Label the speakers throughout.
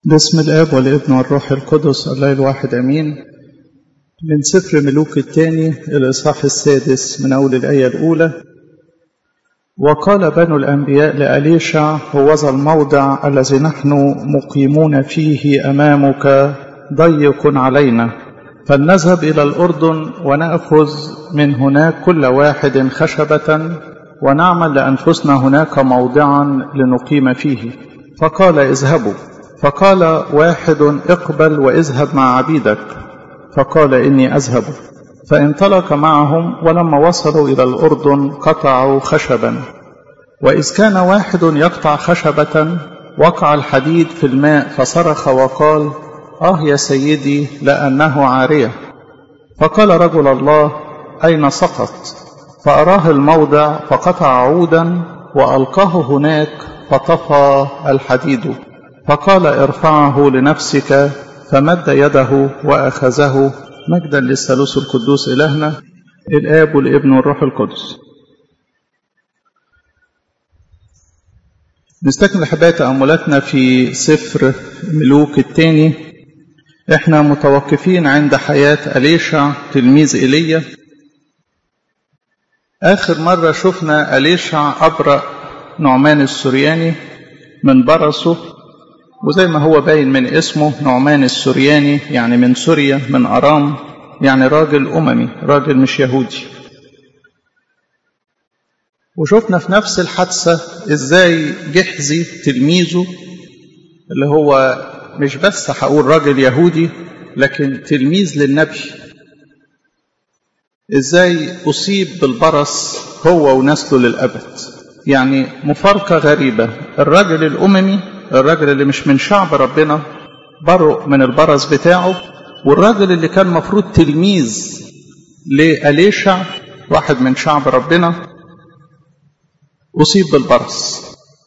Speaker 1: باسم الآب والابن والروح القدس الله الواحد أمين من سفر ملوك الثاني الإصحاح السادس من أول الآية الأولى وقال بنو الأنبياء لأليشع هوذا الموضع الذي نحن مقيمون فيه أمامك ضيق علينا فلنذهب إلى الأردن ونأخذ من هناك كل واحد خشبة ونعمل لأنفسنا هناك موضعا لنقيم فيه فقال اذهبوا فقال واحد اقبل واذهب مع عبيدك فقال إني أذهب فانطلق معهم ولما وصلوا إلى الأردن قطعوا خشبا وإذ كان واحد يقطع خشبة وقع الحديد في الماء فصرخ وقال آه يا سيدي لأنه عارية فقال رجل الله أين سقط فأراه الموضع فقطع عودا وألقاه هناك فطفى الحديد فقال ارفعه لنفسك فمد يده وأخذه مجدا للثالوث القدوس إلهنا الآب والابن والروح القدس نستكمل أحبائي تأملاتنا في سفر ملوك الثاني احنا متوقفين عند حياة أليشع تلميذ إيليا آخر مرة شفنا أليشع أبرأ نعمان السرياني من برصه وزي ما هو باين من اسمه نعمان السرياني يعني من سوريا من أرام يعني راجل أممي راجل مش يهودي وشفنا في نفس الحادثة ازاي جحزي تلميذه اللي هو مش بس هقول راجل يهودي لكن تلميذ للنبي ازاي أصيب بالبرص هو ونسله للأبد يعني مفارقة غريبة الراجل الأممي الراجل اللي مش من شعب ربنا برؤ من البرص بتاعه والراجل اللي كان مفروض تلميذ لأليشع واحد من شعب ربنا أصيب بالبرص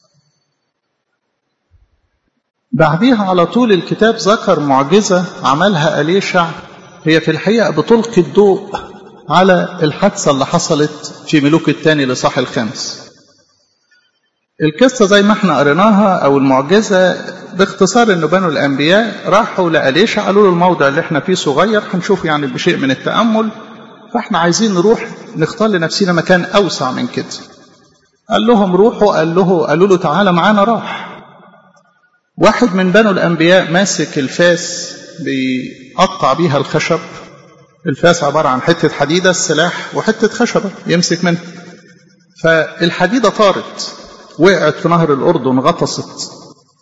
Speaker 1: بعديها على طول الكتاب ذكر معجزة عملها أليشع هي في الحقيقة بتلقي الضوء على الحادثة اللي حصلت في ملوك الثاني لصاح الخامس القصة زي ما احنا قريناها أو المعجزة باختصار إن بنو الأنبياء راحوا لأليشع قالوا له الموضع اللي احنا فيه صغير هنشوف يعني بشيء من التأمل فاحنا عايزين نروح نختار لنفسنا مكان أوسع من كده قال لهم روحوا قال له قالوا له تعالى معانا راح واحد من بنو الأنبياء ماسك الفاس بيقطع بيها الخشب الفاس عبارة عن حتة حديدة السلاح وحتة خشبة يمسك منها فالحديدة طارت وقعت في نهر الأردن غطست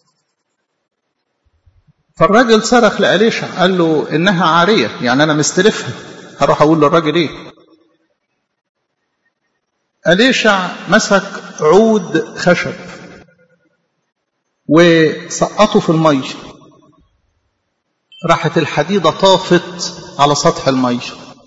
Speaker 1: فالراجل صرخ لأليشع قال له إنها عارية يعني أنا مستلفها هروح أقول للراجل إيه أليشع مسك عود خشب وسقطه في المية راحت الحديدة طافت على سطح المية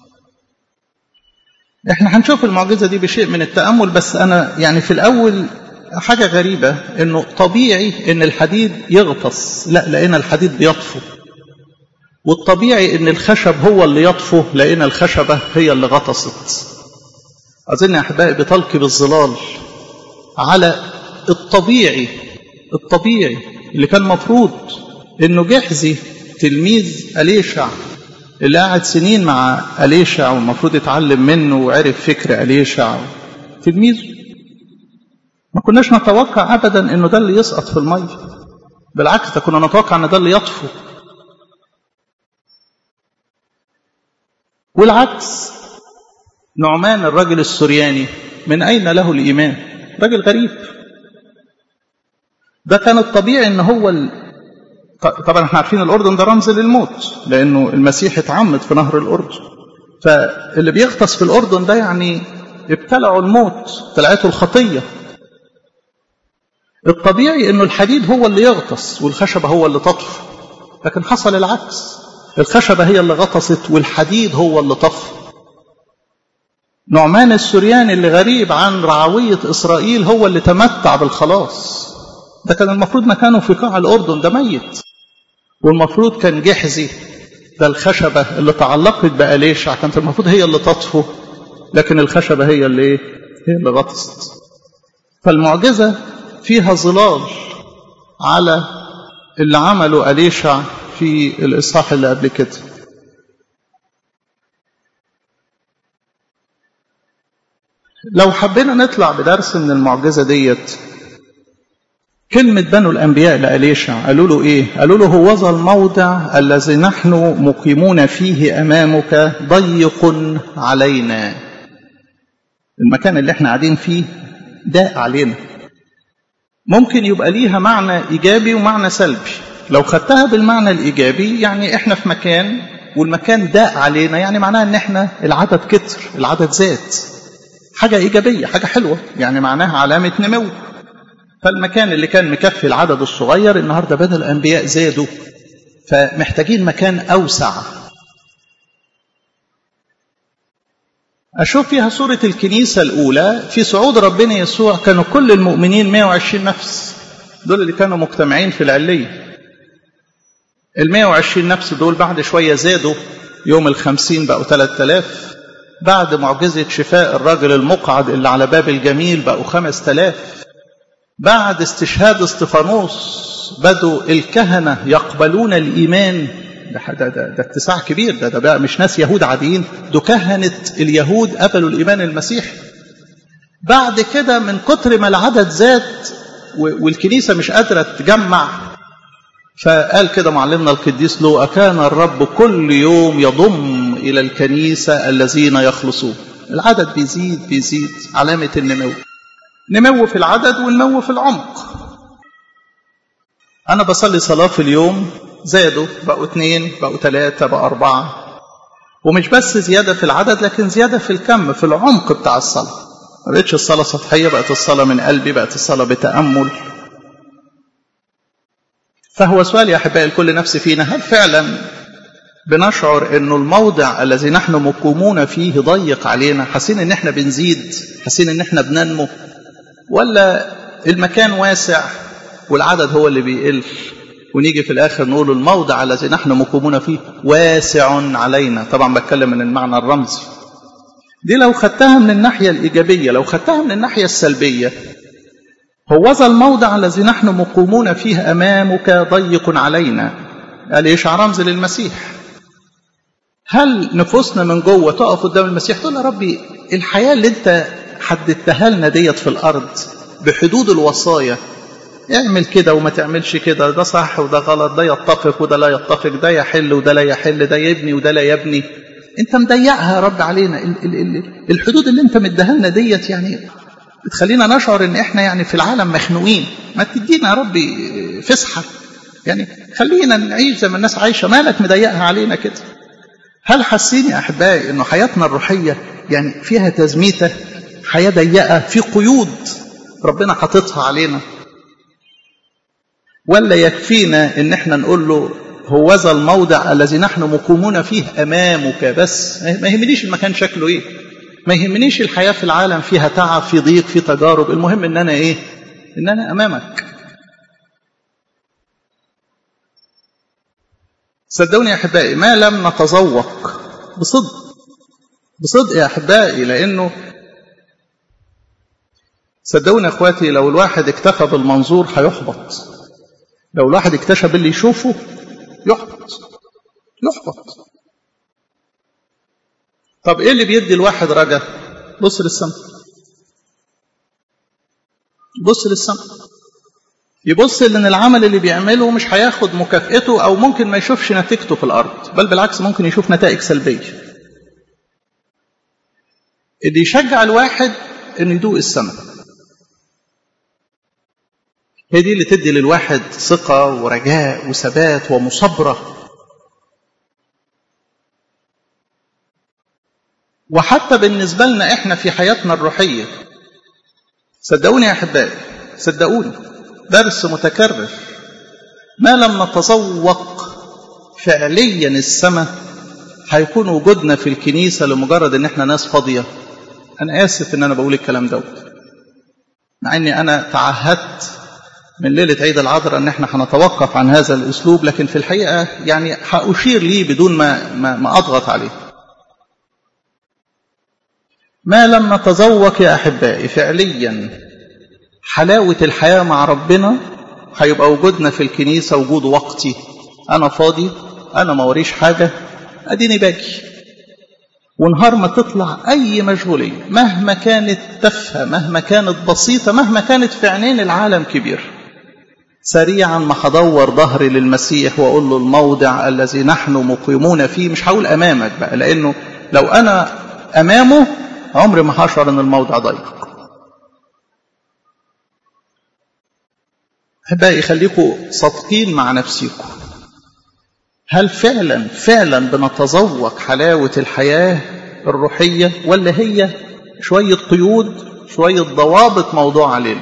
Speaker 1: احنا هنشوف المعجزة دي بشيء من التأمل بس أنا يعني في الأول حاجة غريبة انه طبيعي ان الحديد يغطس لا لقينا الحديد بيطفو والطبيعي ان الخشب هو اللي يطفو لقينا الخشبة هي اللي غطست أظن يا أحبائي بتلقي بالظلال على الطبيعي الطبيعي اللي كان مفروض انه جحزي تلميذ أليشع اللي قاعد سنين مع أليشع والمفروض يتعلم منه وعرف فكر أليشع تلميذه ما كناش نتوقع ابدا انه ده اللي يسقط في الميه بالعكس ده كنا نتوقع ان ده اللي يطفو والعكس نعمان الرجل السرياني من اين له الايمان راجل غريب ده كان الطبيعي ان هو ال... طبعا احنا عارفين الاردن ده رمز للموت لانه المسيح اتعمد في نهر الاردن فاللي بيغطس في الاردن ده يعني ابتلعوا الموت طلعته الخطيه الطبيعي انه الحديد هو اللي يغطس والخشبه هو اللي تطفو لكن حصل العكس الخشبه هي اللي غطست والحديد هو اللي طفى نعمان السرياني اللي غريب عن رعويه اسرائيل هو اللي تمتع بالخلاص ده كان المفروض مكانه في قاع الاردن ده ميت والمفروض كان جحزي ده الخشبه اللي تعلقت بأليشع كانت المفروض هي اللي تطفو لكن الخشبه هي اللي ايه هي اللي غطست فالمعجزه فيها ظلال على اللي عمله أليشع في الإصحاح اللي قبل كده لو حبينا نطلع بدرس من المعجزة ديت كلمة بنو الأنبياء لأليشع قالوا له إيه؟ قالوا له هوذا الموضع الذي نحن مقيمون فيه أمامك ضيق علينا المكان اللي احنا قاعدين فيه ضاق علينا ممكن يبقى ليها معنى إيجابي ومعنى سلبي لو خدتها بالمعنى الإيجابي يعني احنا في مكان والمكان ضاق علينا يعني معناها ان احنا العدد كتر العدد زاد حاجة إيجابية حاجة حلوة يعني معناها علامة نمو فالمكان اللي كان مكفي العدد الصغير النهاردة بدل الأنبياء زادوا فمحتاجين مكان أوسع أشوف فيها صورة الكنيسة الأولى في صعود ربنا يسوع كانوا كل المؤمنين 120 نفس دول اللي كانوا مجتمعين في العلية ال 120 نفس دول بعد شوية زادوا يوم الخمسين بقوا 3000 بعد معجزة شفاء الراجل المقعد اللي على باب الجميل بقوا 5000 بعد استشهاد استفانوس بدوا الكهنة يقبلون الإيمان ده, ده, ده, ده اتساع كبير ده, ده بقى مش ناس يهود عاديين ده كهنة اليهود قبلوا الإيمان المسيحي بعد كده من كتر ما العدد زاد والكنيسة مش قادرة تجمع فقال كده معلمنا القديس لو أكان الرب كل يوم يضم إلى الكنيسة الذين يخلصون العدد بيزيد بيزيد علامة النمو نمو في العدد ونمو في العمق أنا بصلي صلاة في اليوم زادوا بقوا اثنين بقوا ثلاثة بقوا أربعة ومش بس زيادة في العدد لكن زيادة في الكم في العمق بتاع الصلاة ما بقتش الصلاة سطحية بقت الصلاة من قلبي بقت الصلاة بتأمل فهو سؤال يا أحبائي لكل نفس فينا هل فعلا بنشعر انه الموضع الذي نحن مقومون فيه ضيق علينا حاسين ان احنا بنزيد حاسين ان احنا بننمو ولا المكان واسع والعدد هو اللي بيقل ونيجي في الاخر نقول الموضع الذي نحن مقومون فيه واسع علينا طبعا بتكلم من المعنى الرمزي دي لو خدتها من الناحية الإيجابية لو خدتها من الناحية السلبية هوذا الموضع الذي نحن مقومون فيه أمامك ضيق علينا قال إيش رمز للمسيح هل نفوسنا من جوه تقف قدام المسيح تقول يا ربي الحياة اللي انت حددتها لنا ديت في الأرض بحدود الوصايا اعمل كده وما تعملش كده ده صح وده غلط ده يتفق وده لا يتفق ده يحل وده لا يحل ده يبني وده لا يبني انت مضيقها يا رب علينا الحدود اللي انت مديها لنا ديت يعني بتخلينا نشعر ان احنا يعني في العالم مخنوقين ما تدينا يا رب فسحه يعني خلينا نعيش زي ما الناس عايشه مالك مضيقها علينا كده هل حاسين يا احبائي انه حياتنا الروحيه يعني فيها تزميته حياه ضيقه في قيود ربنا حاططها علينا ولا يكفينا ان احنا نقول له هوذا الموضع الذي نحن مقومون فيه امامك بس ما يهمنيش المكان شكله ايه ما يهمنيش الحياه في العالم فيها تعب في ضيق في تجارب المهم ان انا ايه ان انا امامك صدقوني يا احبائي ما لم نتذوق بصدق بصدق يا احبائي لانه صدقوني يا اخواتي لو الواحد اكتفى بالمنظور هيحبط لو الواحد اكتشف اللي يشوفه يحبط يحبط طب ايه اللي بيدي الواحد رجا بص للسماء بص للسماء يبص ان العمل اللي بيعمله مش هياخد مكافئته او ممكن ما يشوفش نتيجته في الارض بل بالعكس ممكن يشوف نتائج سلبيه اللي يشجع الواحد انه يدوق السماء هي دي اللي تدي للواحد ثقة ورجاء وثبات ومصبرة وحتى بالنسبة لنا احنا في حياتنا الروحية صدقوني يا أحبائي صدقوني درس متكرر ما لم نتذوق فعليا السماء هيكون وجودنا في الكنيسة لمجرد ان احنا ناس فاضية انا اسف ان انا بقول الكلام دوت مع اني انا تعهدت من ليلة عيد العذراء ان احنا هنتوقف عن هذا الاسلوب لكن في الحقيقة يعني هأشير ليه بدون ما, ما, ما اضغط عليه ما لم نتذوق يا احبائي فعليا حلاوة الحياة مع ربنا هيبقى وجودنا في الكنيسة وجود وقتي أنا فاضي أنا ما وريش حاجة أديني باجي ونهار ما تطلع أي مشغولية مهما كانت تافهة مهما كانت بسيطة مهما كانت في عينين العالم كبير سريعا ما هدور ظهري للمسيح وأقول له الموضع الذي نحن مقيمون فيه مش هقول أمامك بقى لأنه لو أنا أمامه عمري ما هشعر أن الموضع ضيق أحبائي خليكم صادقين مع نفسكم هل فعلا فعلا بنتذوق حلاوة الحياة الروحية ولا هي شوية قيود شوية ضوابط موضوع علينا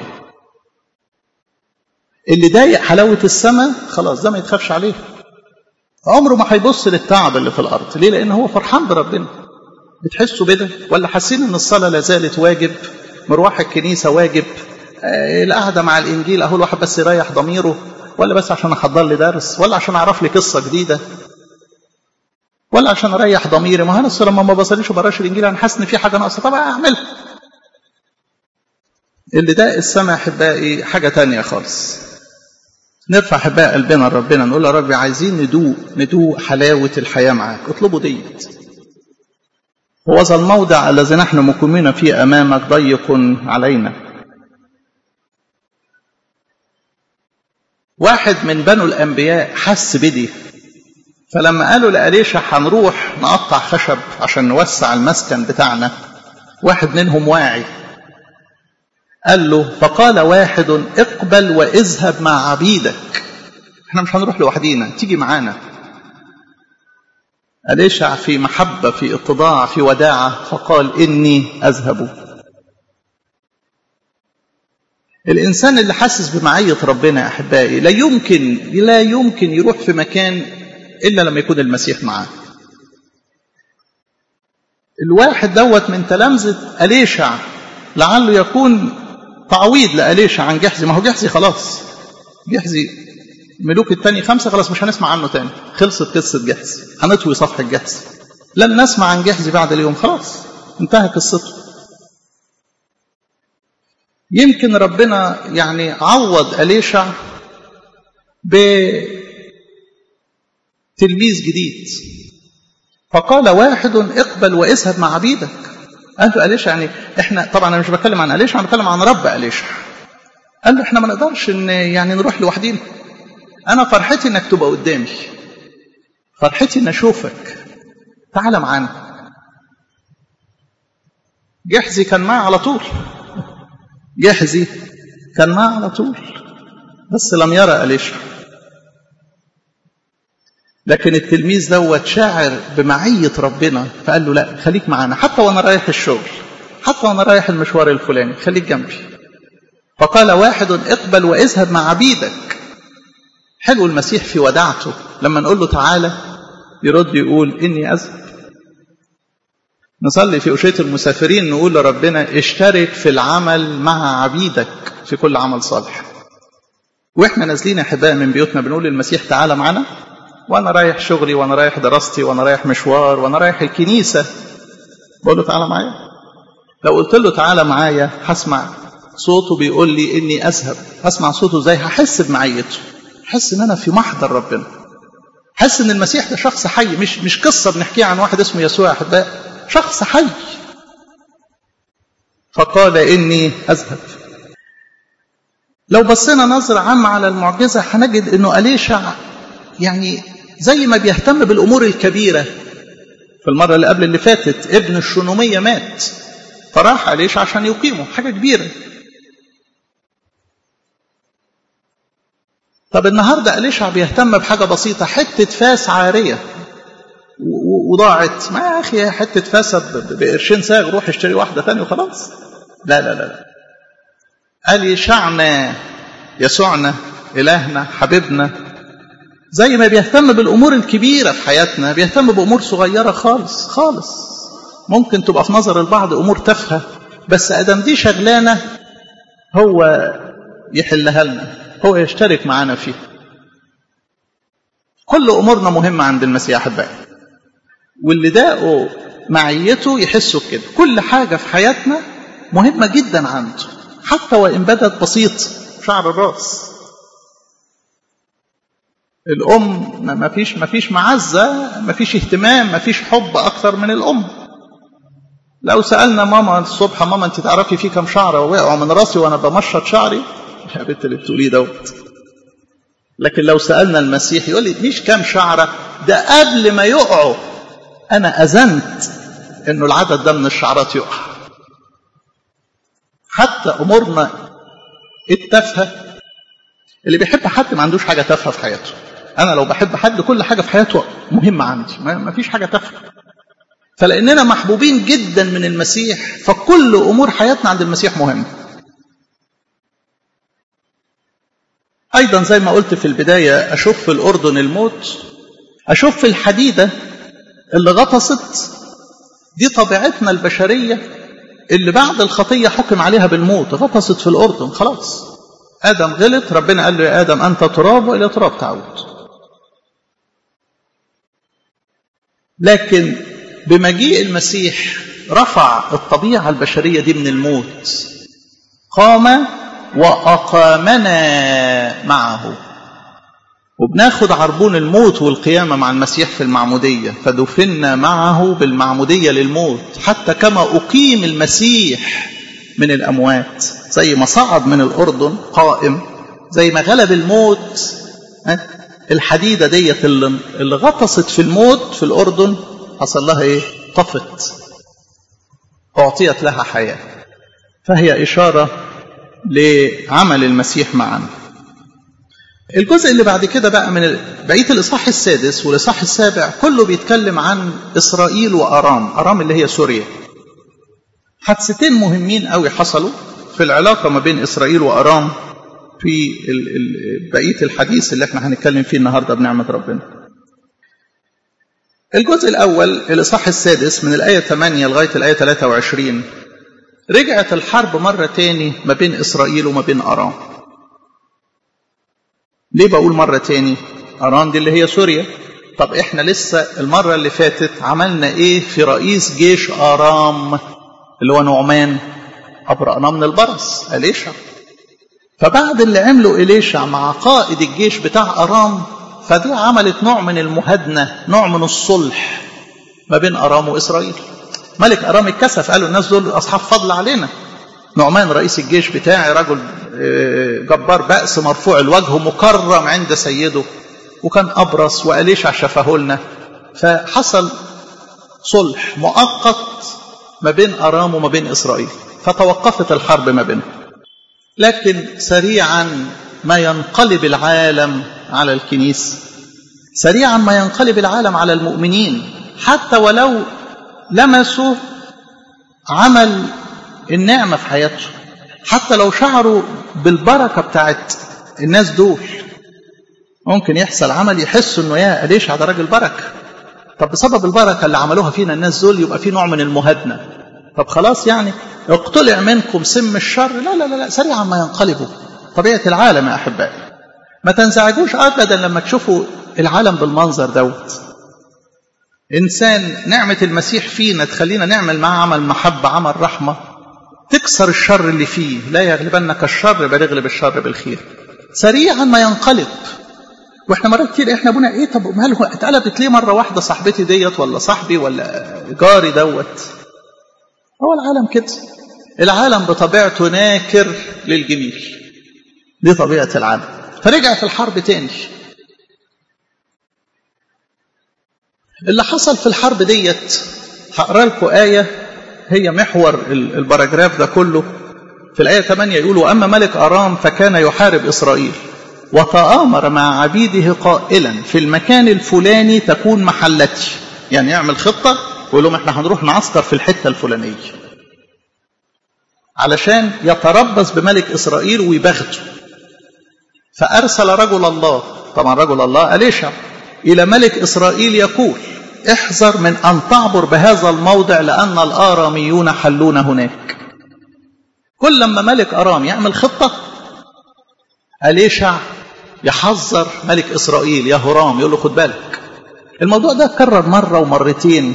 Speaker 1: اللي ضايق حلاوة السماء خلاص ده ما يتخافش عليه عمره ما هيبص للتعب اللي في الأرض ليه لأن هو فرحان بربنا بتحسوا بده ولا حاسين ان الصلاة لازالت واجب مروح الكنيسة واجب آه القعدة مع الإنجيل أهو الواحد بس يريح ضميره ولا بس عشان أحضر لي درس ولا عشان أعرف لي قصة جديدة ولا عشان أريح ضميري ما أنا لما ما بصليش وبراش الإنجيل أنا حاسس إن في حاجة ناقصة طب أعملها اللي ده السماء أحبائي حاجة تانية خالص نرفع أحباء قلبنا لربنا نقول يا رب عايزين ندوق ندوق حلاوة الحياة معاك اطلبوا ديت وذا الموضع الذي نحن مقيمين فيه أمامك ضيق علينا واحد من بنو الأنبياء حس بدي فلما قالوا لأليشا هنروح نقطع خشب عشان نوسع المسكن بتاعنا واحد منهم واعي قال له فقال واحد اقبل واذهب مع عبيدك احنا مش هنروح لوحدينا تيجي معانا أليشع في محبة في اتضاع في وداعة فقال إني أذهب الإنسان اللي حاسس بمعية ربنا يا أحبائي لا يمكن لا يمكن يروح في مكان إلا لما يكون المسيح معاه الواحد دوت من تلامذة أليشع لعله يكون تعويض لأليشع عن جحزي ما هو جحزي خلاص جحزي ملوك الثاني خمسة خلاص مش هنسمع عنه تاني خلصت قصة جحزي هنطوي صفحة جحزي لن نسمع عن جحزي بعد اليوم خلاص انتهى قصته يمكن ربنا يعني عوض أليشع بتلميذ جديد فقال واحد اقبل واذهب مع عبيدك قال له أليشع يعني احنا طبعا انا مش بتكلم عن أليشع انا بتكلم عن رب أليشع قال له احنا ما نقدرش ان يعني نروح لوحدينا انا فرحتي انك تبقى قدامي فرحتي ان اشوفك تعال معانا جحزي كان معاه على طول جحزي كان معاه على طول بس لم يرى أليشع لكن التلميذ دوت شاعر بمعية ربنا فقال له لا خليك معانا حتى وانا رايح الشغل حتى وانا رايح المشوار الفلاني خليك جنبي فقال واحد اقبل واذهب مع عبيدك حلو المسيح في وداعته لما نقول له تعالى يرد يقول إني أذهب نصلي في أشية المسافرين نقول لربنا اشترك في العمل مع عبيدك في كل عمل صالح واحنا نازلين احباء من بيوتنا بنقول للمسيح تعالى معنا وانا رايح شغلي وانا رايح دراستي وانا رايح مشوار وانا رايح الكنيسه بقول له تعالى معايا لو قلت له تعالى معايا هسمع صوته بيقول لي اني اذهب هسمع صوته ازاي هحس بمعيته حس ان انا في محضر ربنا حس ان المسيح ده شخص حي مش مش قصه بنحكيها عن واحد اسمه يسوع احباء شخص حي فقال اني اذهب لو بصينا نظرة عامة على المعجزة هنجد انه أليشع يعني زي ما بيهتم بالامور الكبيرة في المرة اللي قبل اللي فاتت ابن الشنومية مات فراح أليشع عشان يقيمه حاجة كبيرة طب النهاردة أليشع بيهتم بحاجة بسيطة حتة فاس عارية وضاعت ما يا أخي حتة فاسة بقرشين ساغ روح اشتري واحدة تانية وخلاص لا لا لا لا قال يشعنا يسوعنا إلهنا حبيبنا زي ما بيهتم بالأمور الكبيرة في حياتنا بيهتم بأمور صغيرة خالص خالص ممكن تبقى في نظر البعض أمور تافهة بس أدم دي شغلانة هو يحلها لنا هو يشترك معنا فيها كل أمورنا مهمة عند المسيح أحبائي واللي داقوا معيته يحسوا بكده كل حاجة في حياتنا مهمة جدا عنده حتى وإن بدت بسيط شعر الراس الأم ما فيش ما فيش معزة ما فيش اهتمام ما فيش حب أكثر من الأم لو سألنا ماما الصبح ماما أنت تعرفي في كم شعرة وقعوا من راسي وأنا بمشط شعري يا بنت اللي بتقوليه دوت لكن لو سألنا المسيح يقول لي مش كم شعرة ده قبل ما يقعوا أنا أذنت إنه العدد ده من الشعرات يقع حتى أمورنا التافهة اللي بيحب حد ما عندوش حاجة تافهة في حياته أنا لو بحب حد كل حاجة في حياته مهمة عندي ما فيش حاجة تافهة فلأننا محبوبين جدا من المسيح فكل أمور حياتنا عند المسيح مهمة أيضا زي ما قلت في البداية أشوف في الأردن الموت أشوف في الحديدة اللي غطست دي طبيعتنا البشرية اللي بعد الخطية حكم عليها بالموت غطست في الأردن خلاص آدم غلط ربنا قال له يا آدم أنت تراب وإلى تراب تعود لكن بمجيء المسيح رفع الطبيعة البشرية دي من الموت قام وأقامنا معه وبناخد عربون الموت والقيامة مع المسيح في المعمودية فدفنا معه بالمعمودية للموت حتى كما أقيم المسيح من الأموات زي ما صعد من الأردن قائم زي ما غلب الموت الحديدة ديت اللي, اللي غطست في الموت في الأردن حصل لها إيه؟ طفت أعطيت لها حياة فهي إشارة لعمل المسيح معنا الجزء اللي بعد كده بقى من بقيه الاصحاح السادس والاصحاح السابع كله بيتكلم عن اسرائيل وارام، ارام اللي هي سوريا. حادثتين مهمين قوي حصلوا في العلاقه ما بين اسرائيل وارام في بقيه الحديث اللي احنا هنتكلم فيه النهارده بنعمه ربنا. الجزء الاول الاصحاح السادس من الايه 8 لغايه الايه 23 رجعت الحرب مره تاني ما بين اسرائيل وما بين ارام. ليه بقول مرة تاني أرام دي اللي هي سوريا طب احنا لسه المرة اللي فاتت عملنا ايه في رئيس جيش أرام اللي هو نعمان أبرأنا من البرص أليشع فبعد اللي عمله إليشع مع قائد الجيش بتاع أرام فدي عملت نوع من المهادنة نوع من الصلح ما بين أرام وإسرائيل ملك أرام اتكسف قالوا الناس دول أصحاب فضل علينا نعمان رئيس الجيش بتاعي رجل جبار بأس مرفوع الوجه مكرم عند سيده وكان أبرص وأليشع شفاه لنا فحصل صلح مؤقت ما بين أرام وما بين إسرائيل فتوقفت الحرب ما بينهم لكن سريعا ما ينقلب العالم على الكنيسة سريعا ما ينقلب العالم على المؤمنين حتى ولو لمسوا عمل النعمة في حياتهم حتى لو شعروا بالبركة بتاعت الناس دول ممكن يحصل عمل يحسوا انه يا ليش ده راجل بركة طب بسبب البركة اللي عملوها فينا الناس دول يبقى في نوع من المهادنة طب خلاص يعني اقتلع منكم سم الشر لا لا لا, لا سريعا ما ينقلبوا طبيعة العالم يا أحبائي ما تنزعجوش أبدا لما تشوفوا العالم بالمنظر دوت إنسان نعمة المسيح فينا تخلينا نعمل معاه عمل محبة عمل رحمة تكسر الشر اللي فيه لا يغلبنك الشر بل اغلب الشر بالخير سريعا ما ينقلب واحنا مرات كتير احنا ابونا ايه طب ماله اتقلبت ليه مره واحده صاحبتي ديت ولا صاحبي ولا جاري دوت هو العالم كده العالم بطبيعته ناكر للجميل دي طبيعه العالم فرجعت الحرب تاني اللي حصل في الحرب ديت هقرا لكم ايه هي محور الباراجراف ده كله في الآية 8 يقول وأما ملك أرام فكان يحارب إسرائيل وتآمر مع عبيده قائلا في المكان الفلاني تكون محلتي يعني يعمل خطة ويقول لهم احنا هنروح نعسكر في الحتة الفلانية علشان يتربص بملك إسرائيل ويبغته فأرسل رجل الله طبعا رجل الله أليشع إلى ملك إسرائيل يقول احذر من أن تعبر بهذا الموضع لأن الآراميون حلون هناك كل لما ملك أرام يعمل خطة أليشع يحذر ملك إسرائيل يا هرام يقول له خد بالك الموضوع ده اتكرر مرة ومرتين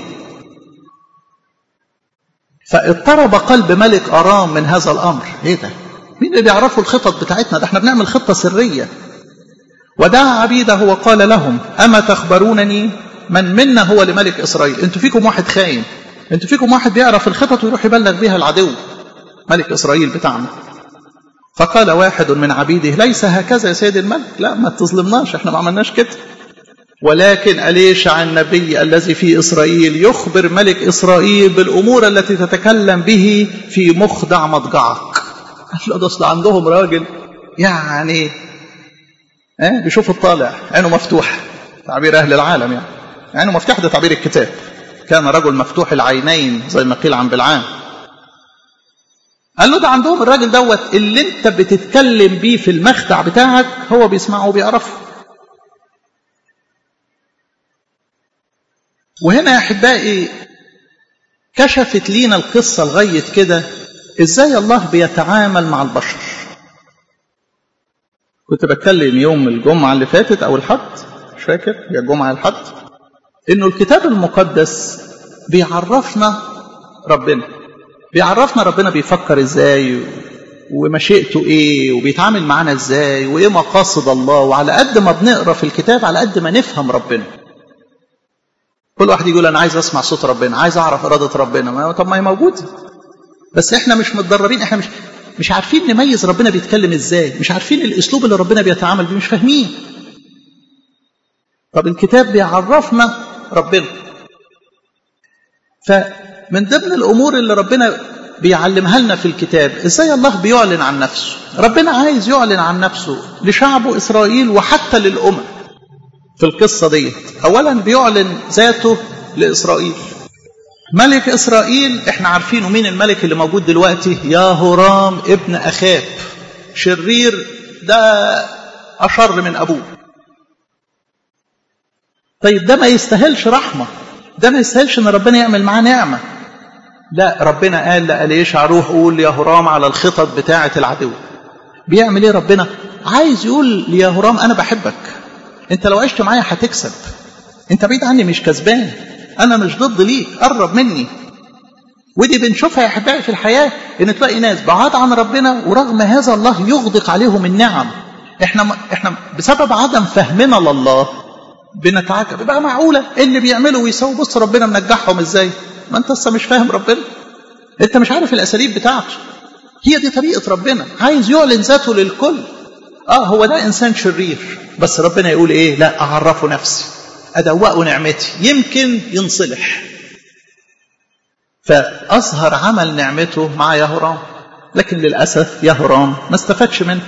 Speaker 1: فاضطرب قلب ملك أرام من هذا الأمر ايه ده مين اللي بيعرفوا الخطط بتاعتنا ده احنا بنعمل خطة سرية ودعا عبيده وقال لهم أما تخبرونني من منا هو لملك إسرائيل انتوا فيكم واحد خاين انتوا فيكم واحد بيعرف الخطط ويروح يبلغ بها العدو ملك إسرائيل بتاعنا فقال واحد من عبيده ليس هكذا يا سيد الملك لا ما تظلمناش احنا ما عملناش كده ولكن أليشع النبي الذي في إسرائيل يخبر ملك إسرائيل بالأمور التي تتكلم به في مخدع مضجعك قال له ده أصل عندهم راجل يعني اه بيشوف الطالع عينه مفتوحة تعبير أهل العالم يعني عينه مفتوحة ده تعبير الكتاب كان رجل مفتوح العينين زي ما قيل عن بلعام قال له ده عندهم الراجل دوت اللي انت بتتكلم بيه في المخدع بتاعك هو بيسمعه وبيعرفه وهنا يا احبائي كشفت لينا القصه لغايه كده ازاي الله بيتعامل مع البشر كنت بتكلم يوم الجمعه اللي فاتت او الحد مش فاكر هي الجمعه الحد انه الكتاب المقدس بيعرفنا ربنا بيعرفنا ربنا بيفكر ازاي ومشيئته ايه وبيتعامل معانا ازاي وايه مقاصد الله وعلى قد ما بنقرا في الكتاب على قد ما نفهم ربنا كل واحد يقول انا عايز اسمع صوت ربنا عايز اعرف اراده ربنا ما طب ما هي موجوده بس احنا مش متدربين احنا مش مش عارفين نميز ربنا بيتكلم ازاي مش عارفين الاسلوب اللي ربنا بيتعامل بيه مش فاهمين طب الكتاب بيعرفنا ربنا فمن ضمن الامور اللي ربنا بيعلمها لنا في الكتاب ازاي الله بيعلن عن نفسه ربنا عايز يعلن عن نفسه لشعبه اسرائيل وحتى للامم في القصة دي أولا بيعلن ذاته لإسرائيل ملك إسرائيل احنا عارفينه مين الملك اللي موجود دلوقتي يا هرام ابن أخاب شرير ده أشر من أبوه طيب ده ما يستاهلش رحمة ده ما يستاهلش ان ربنا يعمل معاه نعمة لا ربنا قال لأليشع روح قول يا هرام على الخطط بتاعة العدو بيعمل ايه ربنا عايز يقول يا هرام انا بحبك انت لو عشت معايا هتكسب انت بعيد عني مش كسبان انا مش ضد ليك قرب مني ودي بنشوفها يا احبائي في الحياه ان تلاقي ناس بعاد عن ربنا ورغم هذا الله يغدق عليهم النعم احنا احنا بسبب عدم فهمنا لله بنتعجب بقى معقوله اللي بيعملوا ويسووا بص ربنا منجحهم ازاي ما انت لسه مش فاهم ربنا انت مش عارف الاساليب بتاعته هي دي طريقه ربنا عايز يعلن ذاته للكل اه هو ده انسان شرير بس ربنا يقول ايه لا اعرفه نفسي ادوقه نعمتي يمكن ينصلح فاظهر عمل نعمته مع يهرام لكن للاسف يهرام ما استفادش منه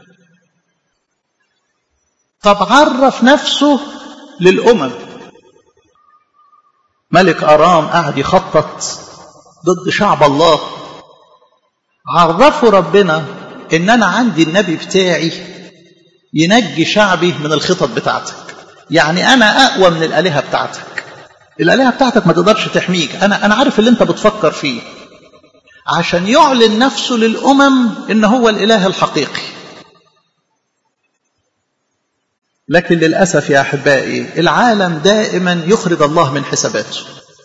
Speaker 1: طب عرف نفسه للامم ملك ارام قعد يخطط ضد شعب الله عرفوا ربنا ان انا عندي النبي بتاعي ينجي شعبي من الخطط بتاعتك يعني انا اقوى من الالهه بتاعتك الالهه بتاعتك ما تقدرش تحميك انا انا عارف اللي انت بتفكر فيه عشان يعلن نفسه للامم ان هو الاله الحقيقي لكن للاسف يا احبائي العالم دائما يخرج الله من حساباته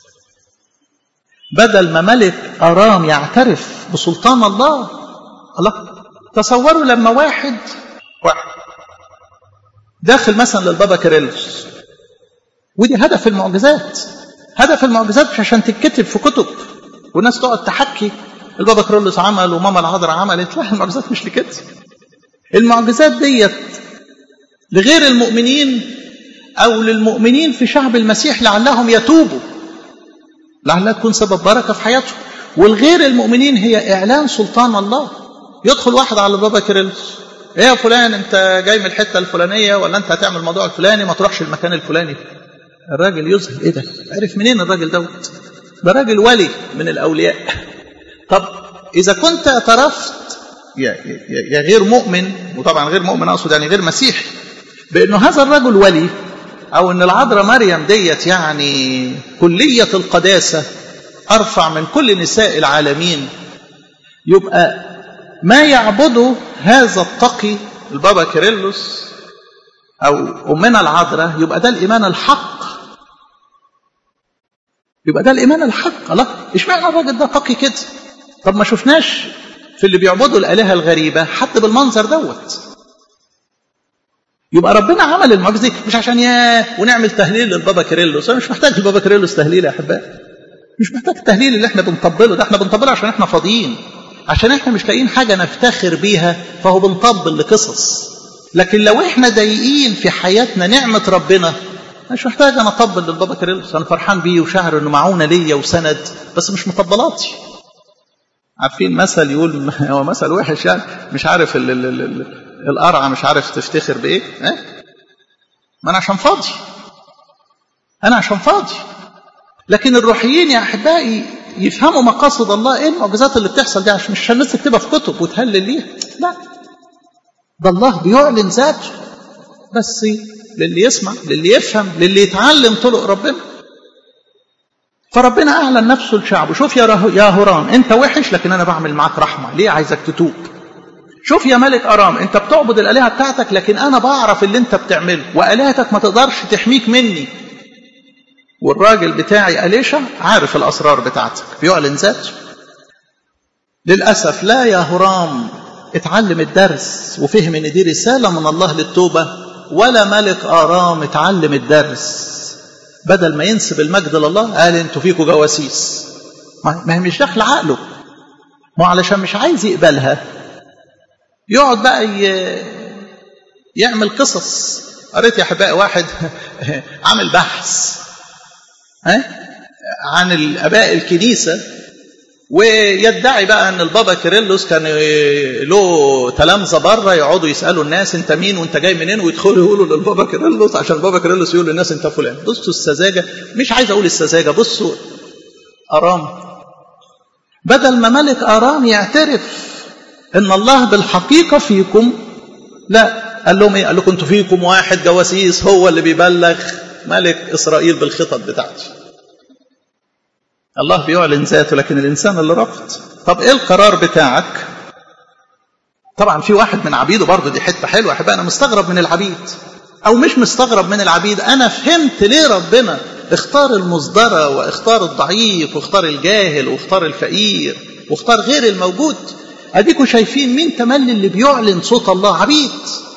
Speaker 1: بدل ما ملك ارام يعترف بسلطان الله الله تصوروا لما واحد واحد داخل مثلا للبابا كيرلس ودي هدف المعجزات هدف المعجزات مش عشان تتكتب في كتب والناس تقعد تحكي البابا كيرلس عمل وماما العذراء عملت لا المعجزات مش لكده المعجزات ديت لغير المؤمنين او للمؤمنين في شعب المسيح لعلهم يتوبوا لعلها تكون سبب بركه في حياتهم والغير المؤمنين هي اعلان سلطان الله يدخل واحد على البابا كيرلس ايه يا فلان انت جاي من الحته الفلانيه ولا انت هتعمل الموضوع الفلاني ما تروحش المكان الفلاني الراجل يذهل ايه ده عرف منين الراجل دوت ده راجل ولي من الاولياء طب اذا كنت اعترفت يا, يا, يا غير مؤمن وطبعا غير مؤمن اقصد يعني غير مسيحي بانه هذا الرجل ولي او ان العذراء مريم ديت يعني كليه القداسه ارفع من كل نساء العالمين يبقى ما يعبده هذا التقي البابا كيرلس او امنا العذراء يبقى ده الايمان الحق يبقى ده الايمان الحق الله اشمعنى الراجل ده تقي كده طب ما شفناش في اللي بيعبدوا الالهه الغريبه حد بالمنظر دوت يبقى ربنا عمل المعجزه دي مش عشان يا ونعمل تهليل للبابا كيرلس انا مش محتاج البابا كيرلس تهليل يا احبائي مش محتاج التهليل اللي احنا بنطبله ده احنا بنطبله عشان احنا فاضيين عشان احنا مش لاقيين حاجه نفتخر بيها فهو بنطبل لقصص لكن لو احنا ضايقين في حياتنا نعمه ربنا مش محتاج انا اطبل للبابا كيرلس انا فرحان بيه وشاعر انه معونه ليا وسند بس مش مطبلاتي عارفين مثل يقول هو مثل وحش يعني مش عارف ال ال ال القرعه مش عارف تفتخر بايه اه؟ ما انا عشان فاضي انا عشان فاضي لكن الروحيين يا احبائي يفهموا مقاصد الله ايه المعجزات اللي بتحصل دي عشان مش عشان الناس تكتبها في كتب وتهلل ليها لا ده الله بيعلن ذاته بس للي يسمع للي يفهم للي يتعلم طرق ربنا فربنا اعلن نفسه لشعبه شوف يا ره... يا هرام انت وحش لكن انا بعمل معاك رحمه ليه عايزك تتوب شوف يا ملك ارام انت بتعبد الالهه بتاعتك لكن انا بعرف اللي انت بتعمله والهتك ما تقدرش تحميك مني والراجل بتاعي أليشا عارف الأسرار بتاعتك بيعلن ذاته للأسف لا يا هرام اتعلم الدرس وفهم ان دي رسالة من الله للتوبة ولا ملك آرام اتعلم الدرس بدل ما ينسب المجد لله قال انتوا فيكوا جواسيس ما هي مش داخل عقله ما علشان مش عايز يقبلها يقعد بقى يعمل قصص قريت يا احبائي واحد عامل بحث ها عن الاباء الكنيسه ويدعي بقى ان البابا كيرلس كان له تلامذه بره يقعدوا يسالوا الناس انت مين وانت جاي منين ويدخلوا يقولوا للبابا كيرلس عشان البابا كيرلس يقول للناس انت فلان بصوا السذاجه مش عايز اقول السذاجه بصوا ارام بدل ما ملك ارام يعترف ان الله بالحقيقه فيكم لا قال لهم ايه قال لكم انتوا فيكم واحد جواسيس هو اللي بيبلغ ملك اسرائيل بالخطط بتاعته الله بيعلن ذاته لكن الانسان اللي رفض طب ايه القرار بتاعك طبعا في واحد من عبيده برضه دي حته حلوه احب انا مستغرب من العبيد او مش مستغرب من العبيد انا فهمت ليه ربنا اختار المصدره واختار الضعيف واختار الجاهل واختار الفقير واختار غير الموجود اديكم شايفين مين تملي اللي بيعلن صوت الله عبيد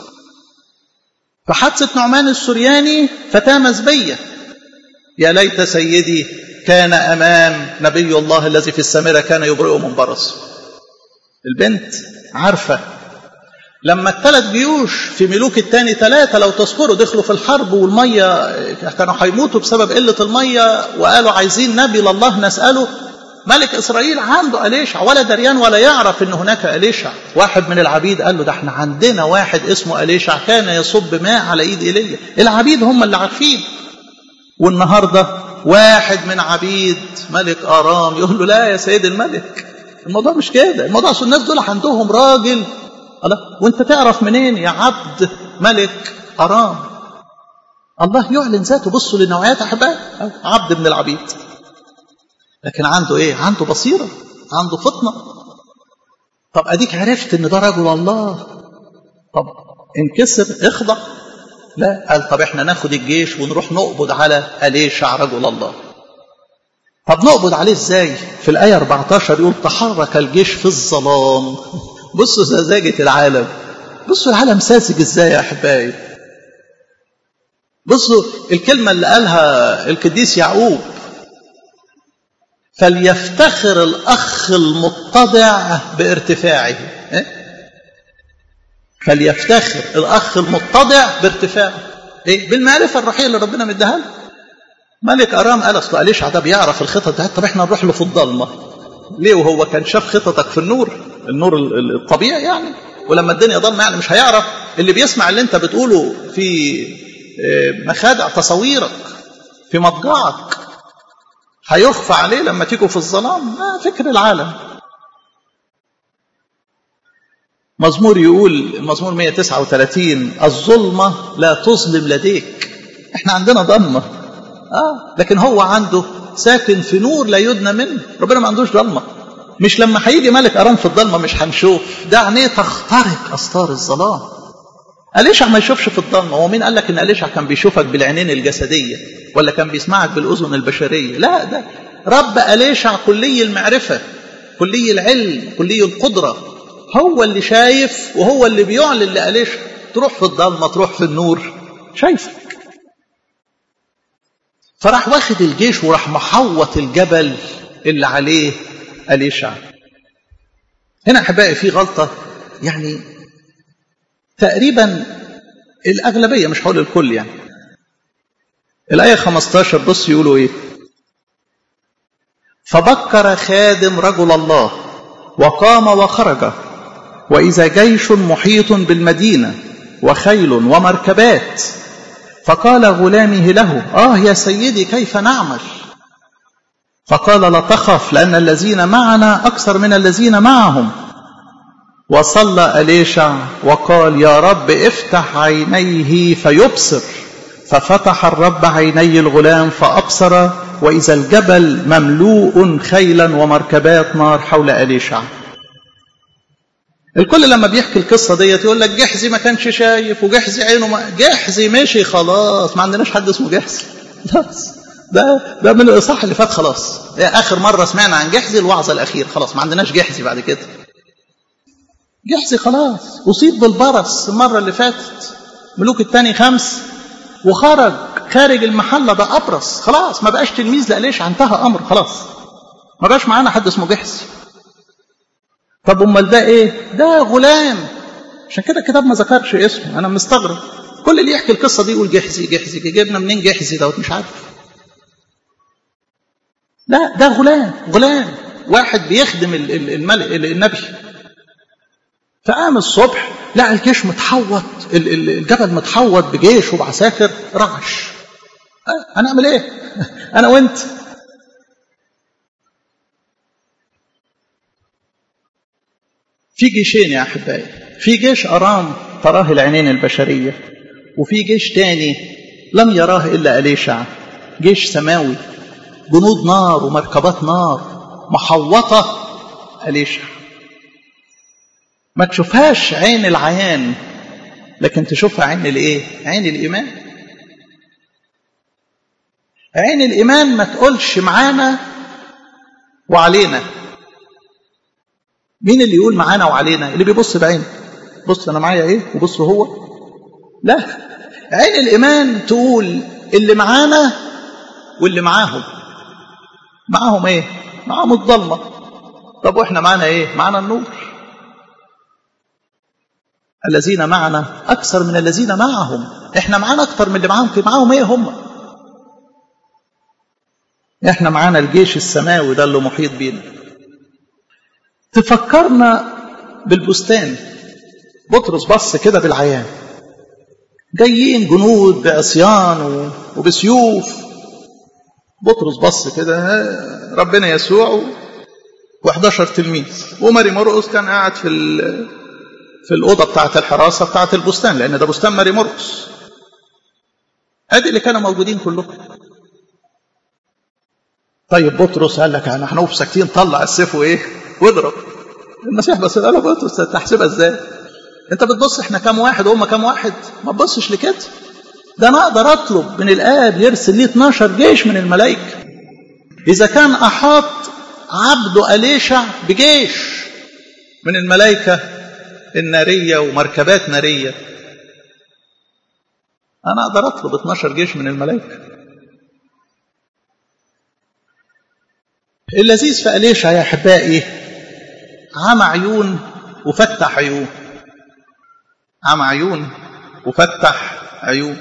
Speaker 1: فحادثة نعمان السرياني فتاة مزبية يا ليت سيدي كان أمام نبي الله الذي في السامرة كان يبرئه من برص البنت عارفة لما الثلاث جيوش في ملوك الثاني ثلاثة لو تذكروا دخلوا في الحرب والمية كانوا هيموتوا بسبب قلة المية وقالوا عايزين نبي لله نسأله ملك إسرائيل عنده أليشع ولا دريان ولا يعرف أن هناك أليشع واحد من العبيد قال له ده احنا عندنا واحد اسمه أليشع كان يصب ماء على إيد إيليا العبيد هم اللي عارفين والنهاردة واحد من عبيد ملك آرام يقول له لا يا سيد الملك الموضوع مش كده الموضوع أصل الناس دول عندهم راجل الله وانت تعرف منين يا عبد ملك أرام الله يعلن ذاته بصوا لنوعيات أحبائي عبد من العبيد لكن عنده ايه عنده بصيرة عنده فطنة طب اديك عرفت ان ده رجل الله طب انكسر اخضع لا قال طب احنا ناخد الجيش ونروح نقبض على أليشع رجل الله طب نقبض عليه ازاي في الآية 14 يقول تحرك الجيش في الظلام بصوا سذاجة العالم بصوا العالم ساذج ازاي يا احبائي بصوا الكلمة اللي قالها القديس يعقوب فليفتخر الأخ المتضع بارتفاعه إيه؟ فليفتخر الأخ المتضع بارتفاعه إيه؟ بالمعرفة الروحية اللي ربنا مديها له ملك أرام قال أصل أليشع ده بيعرف الخطط بتاعت طب إحنا نروح له في الضلمة ليه وهو كان شاف خططك في النور النور الطبيعي يعني ولما الدنيا ضلمة يعني مش هيعرف اللي بيسمع اللي أنت بتقوله في مخادع تصويرك في مضجعك هيخفى عليه لما تيجوا في الظلام ما فكر العالم مزمور يقول مزمور 139 الظلمة لا تظلم لديك احنا عندنا ضلمة اه لكن هو عنده ساكن في نور لا يدنى منه ربنا ما عندوش ضلمة مش لما هيجي ملك أرام في الضلمة مش هنشوف ده عينيه تخترق أستار الظلام أليشع ما يشوفش في الضلمة هو مين قال لك إن أليشع كان بيشوفك بالعينين الجسدية ولا كان بيسمعك بالأذن البشرية لا ده رب أليشع كلي المعرفة كلي العلم كلي القدرة هو اللي شايف وهو اللي بيعلن لأليشع تروح في الضلمة تروح في النور شايفك فراح واخد الجيش وراح محوط الجبل اللي عليه أليشع هنا أحبائي في غلطة يعني تقريبا الأغلبية مش هقول الكل يعني الآية 15 بص يقولوا إيه فبكر خادم رجل الله وقام وخرج وإذا جيش محيط بالمدينة وخيل ومركبات فقال غلامه له آه يا سيدي كيف نعمل فقال لا تخف لأن الذين معنا أكثر من الذين معهم وصلى أليشع وقال يا رب افتح عينيه فيبصر ففتح الرب عيني الغلام فأبصر وإذا الجبل مملوء خيلا ومركبات نار حول أليشع الكل لما بيحكي القصة ديت يقول لك جحزي ما كانش شايف وجحزي عينه ما جحزي مشي خلاص ما عندناش حد اسمه جحزي خلاص ده ده من الإصحاح اللي فات خلاص آخر مرة سمعنا عن جحزي الوعظة الأخير خلاص ما عندناش جحزي بعد كده جحزي خلاص أصيب بالبرص المرة اللي فاتت ملوك الثاني خمس وخرج خارج المحلة ده أبرص خلاص ما بقاش تلميذ لأليش انتهى أمر خلاص ما بقاش معانا حد اسمه جحزي طب امال ده ايه ده غلام عشان كده الكتاب ما ذكرش اسمه انا مستغرب كل اللي يحكي القصه دي يقول جحزي جحزي جبنا منين جحزي دوت مش عارف لا ده غلام غلام واحد بيخدم الملك النبي فقام الصبح لقى الجيش متحوط الجبل متحوط بجيش وبعساكر رعش هنعمل ايه انا وانت في جيشين يا احبائي في جيش ارام تراه العينين البشريه وفي جيش تاني لم يراه الا اليشع جيش سماوي جنود نار ومركبات نار محوطه اليشع ما تشوفهاش عين العيان لكن تشوفها عين الايه عين الايمان عين الايمان ما تقولش معانا وعلينا مين اللي يقول معانا وعلينا اللي بيبص بعينه بص انا معايا ايه وبص هو لا عين الايمان تقول اللي معانا واللي معاهم معاهم ايه معاهم الضلمه طب واحنا معانا ايه معانا النور الذين معنا اكثر من الذين معهم احنا معانا اكثر من اللي معاهم معاهم ايه هم احنا معانا الجيش السماوي ده اللي محيط بينا تفكرنا بالبستان بطرس بص كده بالعيان جايين جنود بعصيان وبسيوف بطرس بص كده ربنا يسوع و11 تلميذ وماري مرقس كان قاعد في في الأوضة بتاعة الحراسة بتاعة البستان لأن ده بستان ماري مرقس ادي اللي كانوا موجودين كلهم طيب بطرس قال لك احنا هنقف ساكتين طلع السيف وايه واضرب المسيح بس قال له بطرس تحسبها ازاي انت بتبص احنا كام واحد وهم كام واحد ما تبصش لكده ده انا اقدر اطلب من الاب يرسل لي 12 جيش من الملائكه اذا كان احاط عبده اليشع بجيش من الملائكه الناريه ومركبات ناريه انا اقدر اطلب 12 جيش من الملائكه اللذيذ في أليشع يا أحبائي عمى عيون وفتح عيون عمى عيون وفتح عيون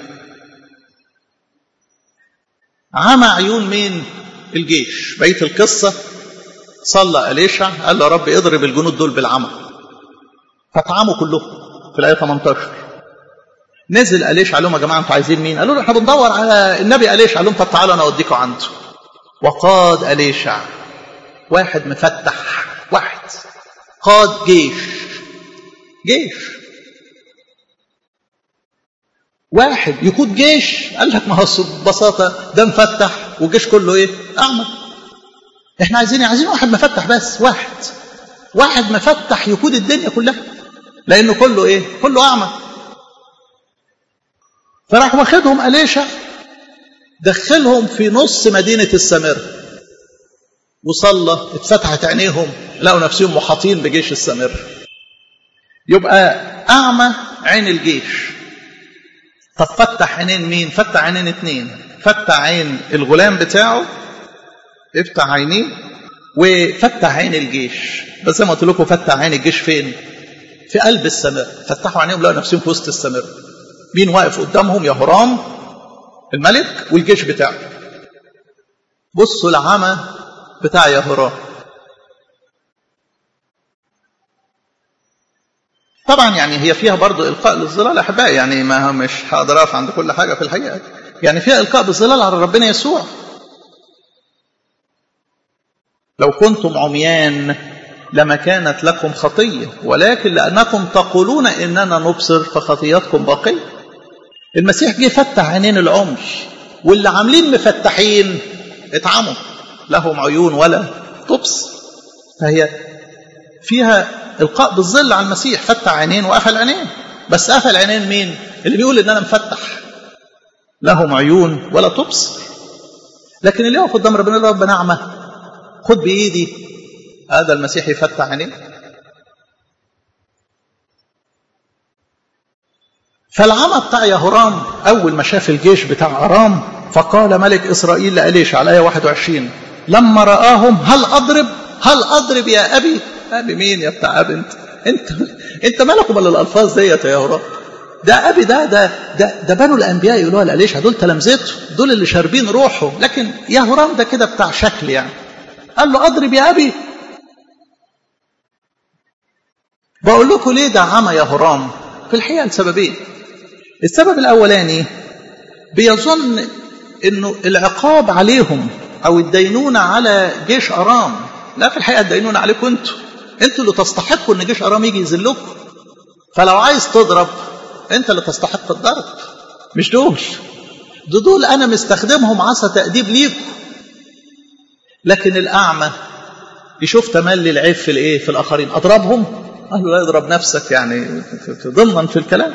Speaker 1: عمى عيون مين الجيش بقيه القصة صلى أليشع قال له يا رب اضرب الجنود دول بالعمى فتعموا كلهم في الآية 18 نزل أليشع قال لهم يا جماعة انتوا عايزين مين؟ قالوا له احنا بندور على النبي أليشع قال لهم طب تعالوا انا اوديكم عنده وقاد أليشع واحد مفتح واحد قاد جيش جيش واحد يقود جيش قال لك ما هو ببساطة ده مفتح والجيش كله ايه أعمى احنا عايزين عايزين واحد مفتح بس واحد واحد مفتح يقود الدنيا كلها لأنه كله ايه كله أعمى فراح واخدهم أليشع دخلهم في نص مدينة السامرة وصلى اتفتحت عينيهم لقوا نفسهم محاطين بجيش السامرة يبقى أعمى عين الجيش طب فتح عينين مين فتح عينين اتنين فتح عين الغلام بتاعه افتح عينيه وفتح عين الجيش بس زي ما قلت لكم فتح عين الجيش فين في قلب السماء فتحوا عينيهم لقوا نفسهم في وسط السماء مين واقف قدامهم يا هرام الملك والجيش بتاعه بصوا العمى بتاع يا هرام طبعا يعني هي فيها برضو إلقاء للظلال أحبائي يعني ما مش هقدر أقف عند كل حاجة في الحقيقة يعني فيها إلقاء بالظلال على ربنا يسوع لو كنتم عميان لما كانت لكم خطية ولكن لأنكم تقولون إننا نبصر فخطياتكم باقية المسيح جه فتح عينين العمي واللي عاملين مفتحين اتعموا لهم عيون ولا تبصر فهي فيها القاء بالظل على المسيح فتح عينين وقفل عينين بس قفل عينين مين اللي بيقول ان انا مفتح لهم عيون ولا تبصر لكن اللي يقف قدام ربنا رب نعمه خد بايدي هذا المسيح يفتح عينيه فالعمى بتاع يهرام اول ما شاف الجيش بتاع ارام فقال ملك اسرائيل لاليش على ايه 21 لما راهم هل اضرب هل اضرب يا ابي ابي مين يا بتاع ابي انت انت انت مالك ومال الالفاظ ديت يا هرام ده ابي ده ده ده, ده بنو الانبياء يقولوها لاليشع دول تلامذته دول اللي شاربين روحه لكن يا هرام ده كده بتاع شكل يعني قال له اضرب يا ابي بقول لكم ليه ده عمى يا هرام في الحقيقه لسببين السبب الاولاني بيظن انه العقاب عليهم او الدينونه على جيش ارام لا في الحقيقه الدينونه عليكم انتوا انتوا اللي تستحقوا ان جيش ارام يجي يذلكم فلو عايز تضرب انت اللي تستحق الضرب مش دول دول, دول انا مستخدمهم عصا تأديب ليكم لكن الاعمى يشوف تملي العيب في الايه في الاخرين اضربهم قال له لا اضرب نفسك يعني ضمنا في الكلام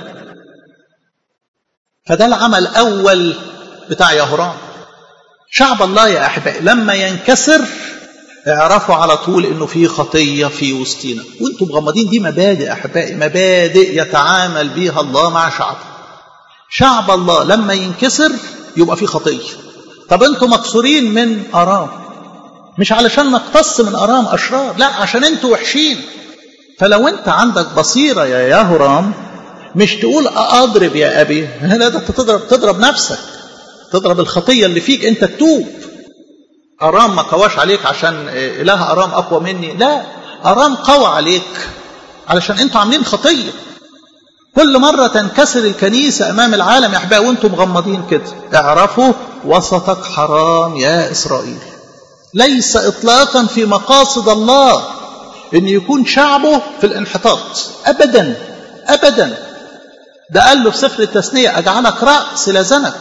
Speaker 1: فده العمل الاول بتاع يهرام شعب الله يا احبائي لما ينكسر اعرفوا على طول انه في خطيه في وسطينا وانتم مغمضين دي مبادئ احبائي مبادئ يتعامل بها الله مع شعبه شعب الله لما ينكسر يبقى في خطيه طب انتم مكسورين من ارام مش علشان نقتص من ارام اشرار لا عشان انتوا وحشين فلو انت عندك بصيره يا يا هرام مش تقول اضرب يا ابي لا ده انت تضرب تضرب نفسك تضرب الخطيه اللي فيك انت تتوب أرام ما قواش عليك عشان إله أرام أقوى مني لا أرام قوى عليك علشان أنتوا عاملين خطية كل مرة تنكسر الكنيسة أمام العالم يا أحبائي وأنتم مغمضين كده اعرفوا وسطك حرام يا إسرائيل ليس إطلاقا في مقاصد الله أن يكون شعبه في الانحطاط أبدا أبدا ده قال له في سفر التثنية أجعلك رأس لزنك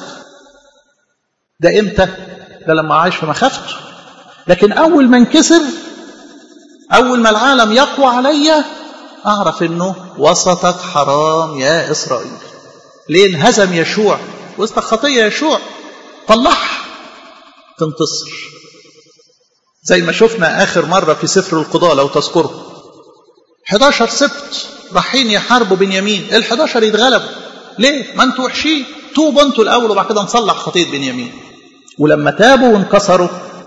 Speaker 1: ده إمتى؟ ده لما عايش في مخافته لكن أول ما انكسر أول ما العالم يقوى عليا أعرف أنه وسطك حرام يا إسرائيل ليه انهزم يشوع وسط خطية يشوع طلعها تنتصر زي ما شفنا آخر مرة في سفر القضاء لو تذكروا 11 سبت رايحين يحاربوا بنيامين ال 11 يتغلبوا ليه؟ ما انتوا وحشين توبوا انتوا الأول وبعد كده نصلح خطية بنيامين ولما تابوا وانكسروا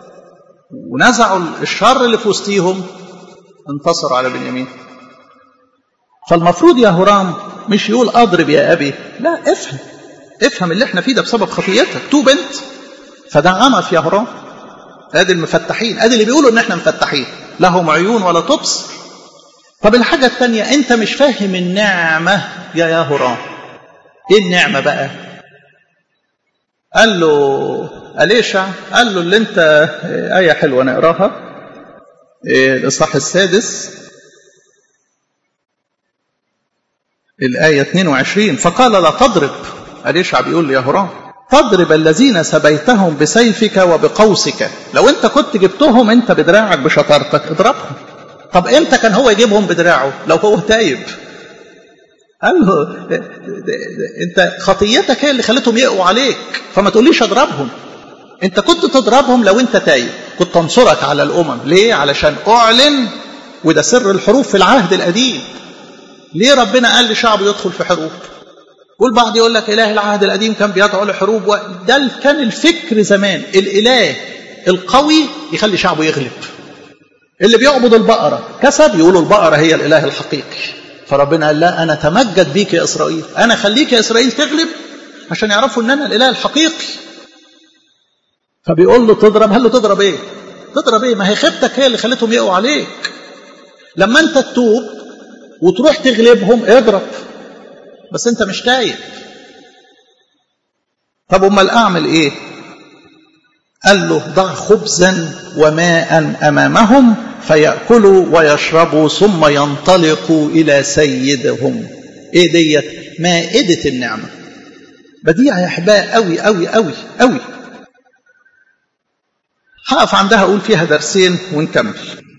Speaker 1: ونزعوا الشر اللي في وسطيهم انتصروا على بنيامين فالمفروض يا هرام مش يقول اضرب يا ابي لا افهم افهم اللي احنا فيه ده بسبب خطيتك توب انت فده عمى يا هرام ادي المفتحين ادي اللي بيقولوا ان احنا مفتحين لهم عيون ولا تبصر طب الحاجه الثانيه انت مش فاهم النعمه يا يا هرام ايه النعمه بقى قال له أليشع قال له اللي انت آية حلوة نقراها الإصحاح السادس الآية 22 فقال لا تضرب أليشع بيقول يا هرام تضرب الذين سبيتهم بسيفك وبقوسك لو انت كنت جبتهم انت بدراعك بشطارتك اضربهم طب امتى كان هو يجيبهم بدراعه لو هو تايب قال له ده ده ده انت خطيتك هي اللي خلتهم يقوا عليك فما تقوليش اضربهم انت كنت تضربهم لو انت تايب كنت تنصرك على الامم ليه علشان اعلن وده سر الحروب في العهد القديم ليه ربنا قال لشعبه يدخل في حروب والبعض يقول لك إله العهد القديم كان بيدعو لحروب ده كان الفكر زمان الإله القوي يخلي شعبه يغلب اللي بيعبد البقرة كسب يقولوا البقرة هي الإله الحقيقي فربنا قال لا أنا تمجد بيك يا إسرائيل أنا خليك يا إسرائيل تغلب عشان يعرفوا أن أنا الإله الحقيقي فبيقول له تضرب هل له تضرب إيه تضرب إيه ما هي خيبتك هي اللي خلتهم يقوا عليك لما أنت تتوب وتروح تغلبهم اضرب بس أنت مش تايب طب أمال أعمل إيه قال له ضع خبزا وماء أمامهم فيأكلوا ويشربوا ثم ينطلقوا إلى سيدهم إيه ديت مائدة النعمة بديعة يا أحباء أوي أوي أوي أوي هقف عندها أقول فيها درسين ونكمل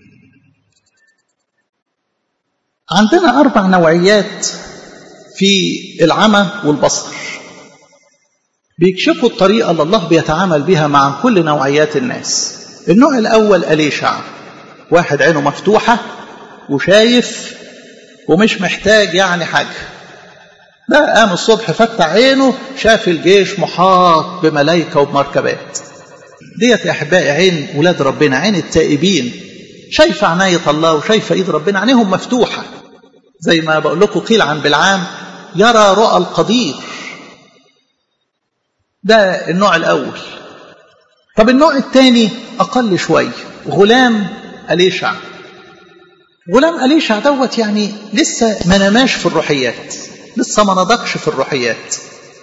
Speaker 1: عندنا أربع نوعيات في العمى والبصر بيكشفوا الطريقة اللي الله بيتعامل بها مع كل نوعيات الناس النوع الأول أليشع واحد عينه مفتوحة وشايف ومش محتاج يعني حاجة ده قام الصبح فتح عينه شاف الجيش محاط بملايكة وبمركبات ديت يا أحبائي عين ولاد ربنا عين التائبين شايفة عناية الله وشايفة إيد ربنا عينيهم مفتوحة زي ما بقول لكم قيل عن بالعام يرى رؤى القدير ده النوع الأول طب النوع الثاني أقل شوي غلام أليشع غلام أليشع دوت يعني لسه ما نماش في الروحيات لسه ما نضجش في الروحيات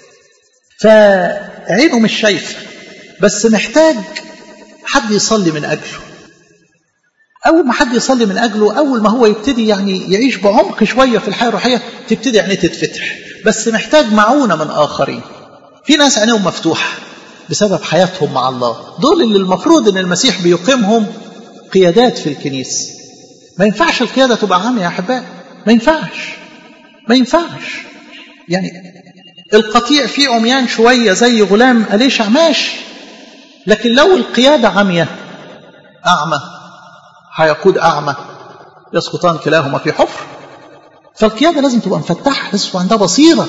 Speaker 1: فعينه مش شايفة بس محتاج حد يصلي من أجله أول ما حد يصلي من أجله أول ما هو يبتدي يعني يعيش بعمق شوية في الحياة الروحية تبتدي عينيه تتفتح بس محتاج معونة من آخرين في ناس عينيهم مفتوحة بسبب حياتهم مع الله دول اللي المفروض ان المسيح بيقيمهم قيادات في الكنيسة ما ينفعش القيادة تبقى عامية يا أحباء ما ينفعش ما ينفعش يعني القطيع فيه عميان شوية زي غلام أليشع ماشي لكن لو القيادة عمية أعمى هيقود أعمى يسقطان كلاهما في حفر فالقيادة لازم تبقى مفتحة لازم تبقى عندها بصيرة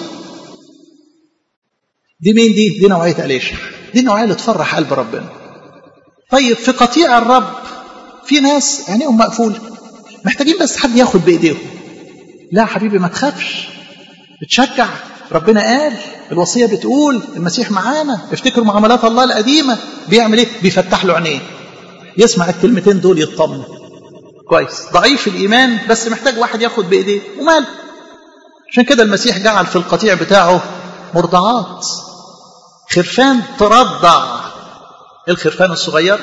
Speaker 1: دي مين دي؟ دي نوعية أليشع دي النوعية اللي تفرح قلب ربنا طيب في قطيع الرب في ناس عينيهم مقفولة محتاجين بس حد ياخد بإيديهم لا حبيبي ما تخافش بتشجع ربنا قال الوصية بتقول المسيح معانا افتكروا معاملات الله القديمة بيعمل ايه بيفتح له عينيه يسمع الكلمتين دول يطمن كويس ضعيف الإيمان بس محتاج واحد ياخد بإيديه وماله عشان كده المسيح جعل في القطيع بتاعه مرضعات خرفان ترضع الخرفان الصغير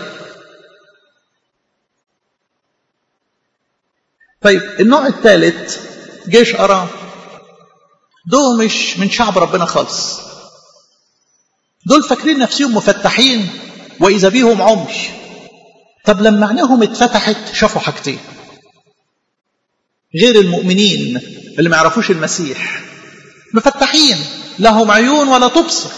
Speaker 1: طيب النوع الثالث جيش أرام دول مش من شعب ربنا خالص دول فاكرين نفسهم مفتحين وإذا بيهم عمي طب لما عينيهم اتفتحت شافوا حاجتين غير المؤمنين اللي ما يعرفوش المسيح مفتحين لهم عيون ولا تبصر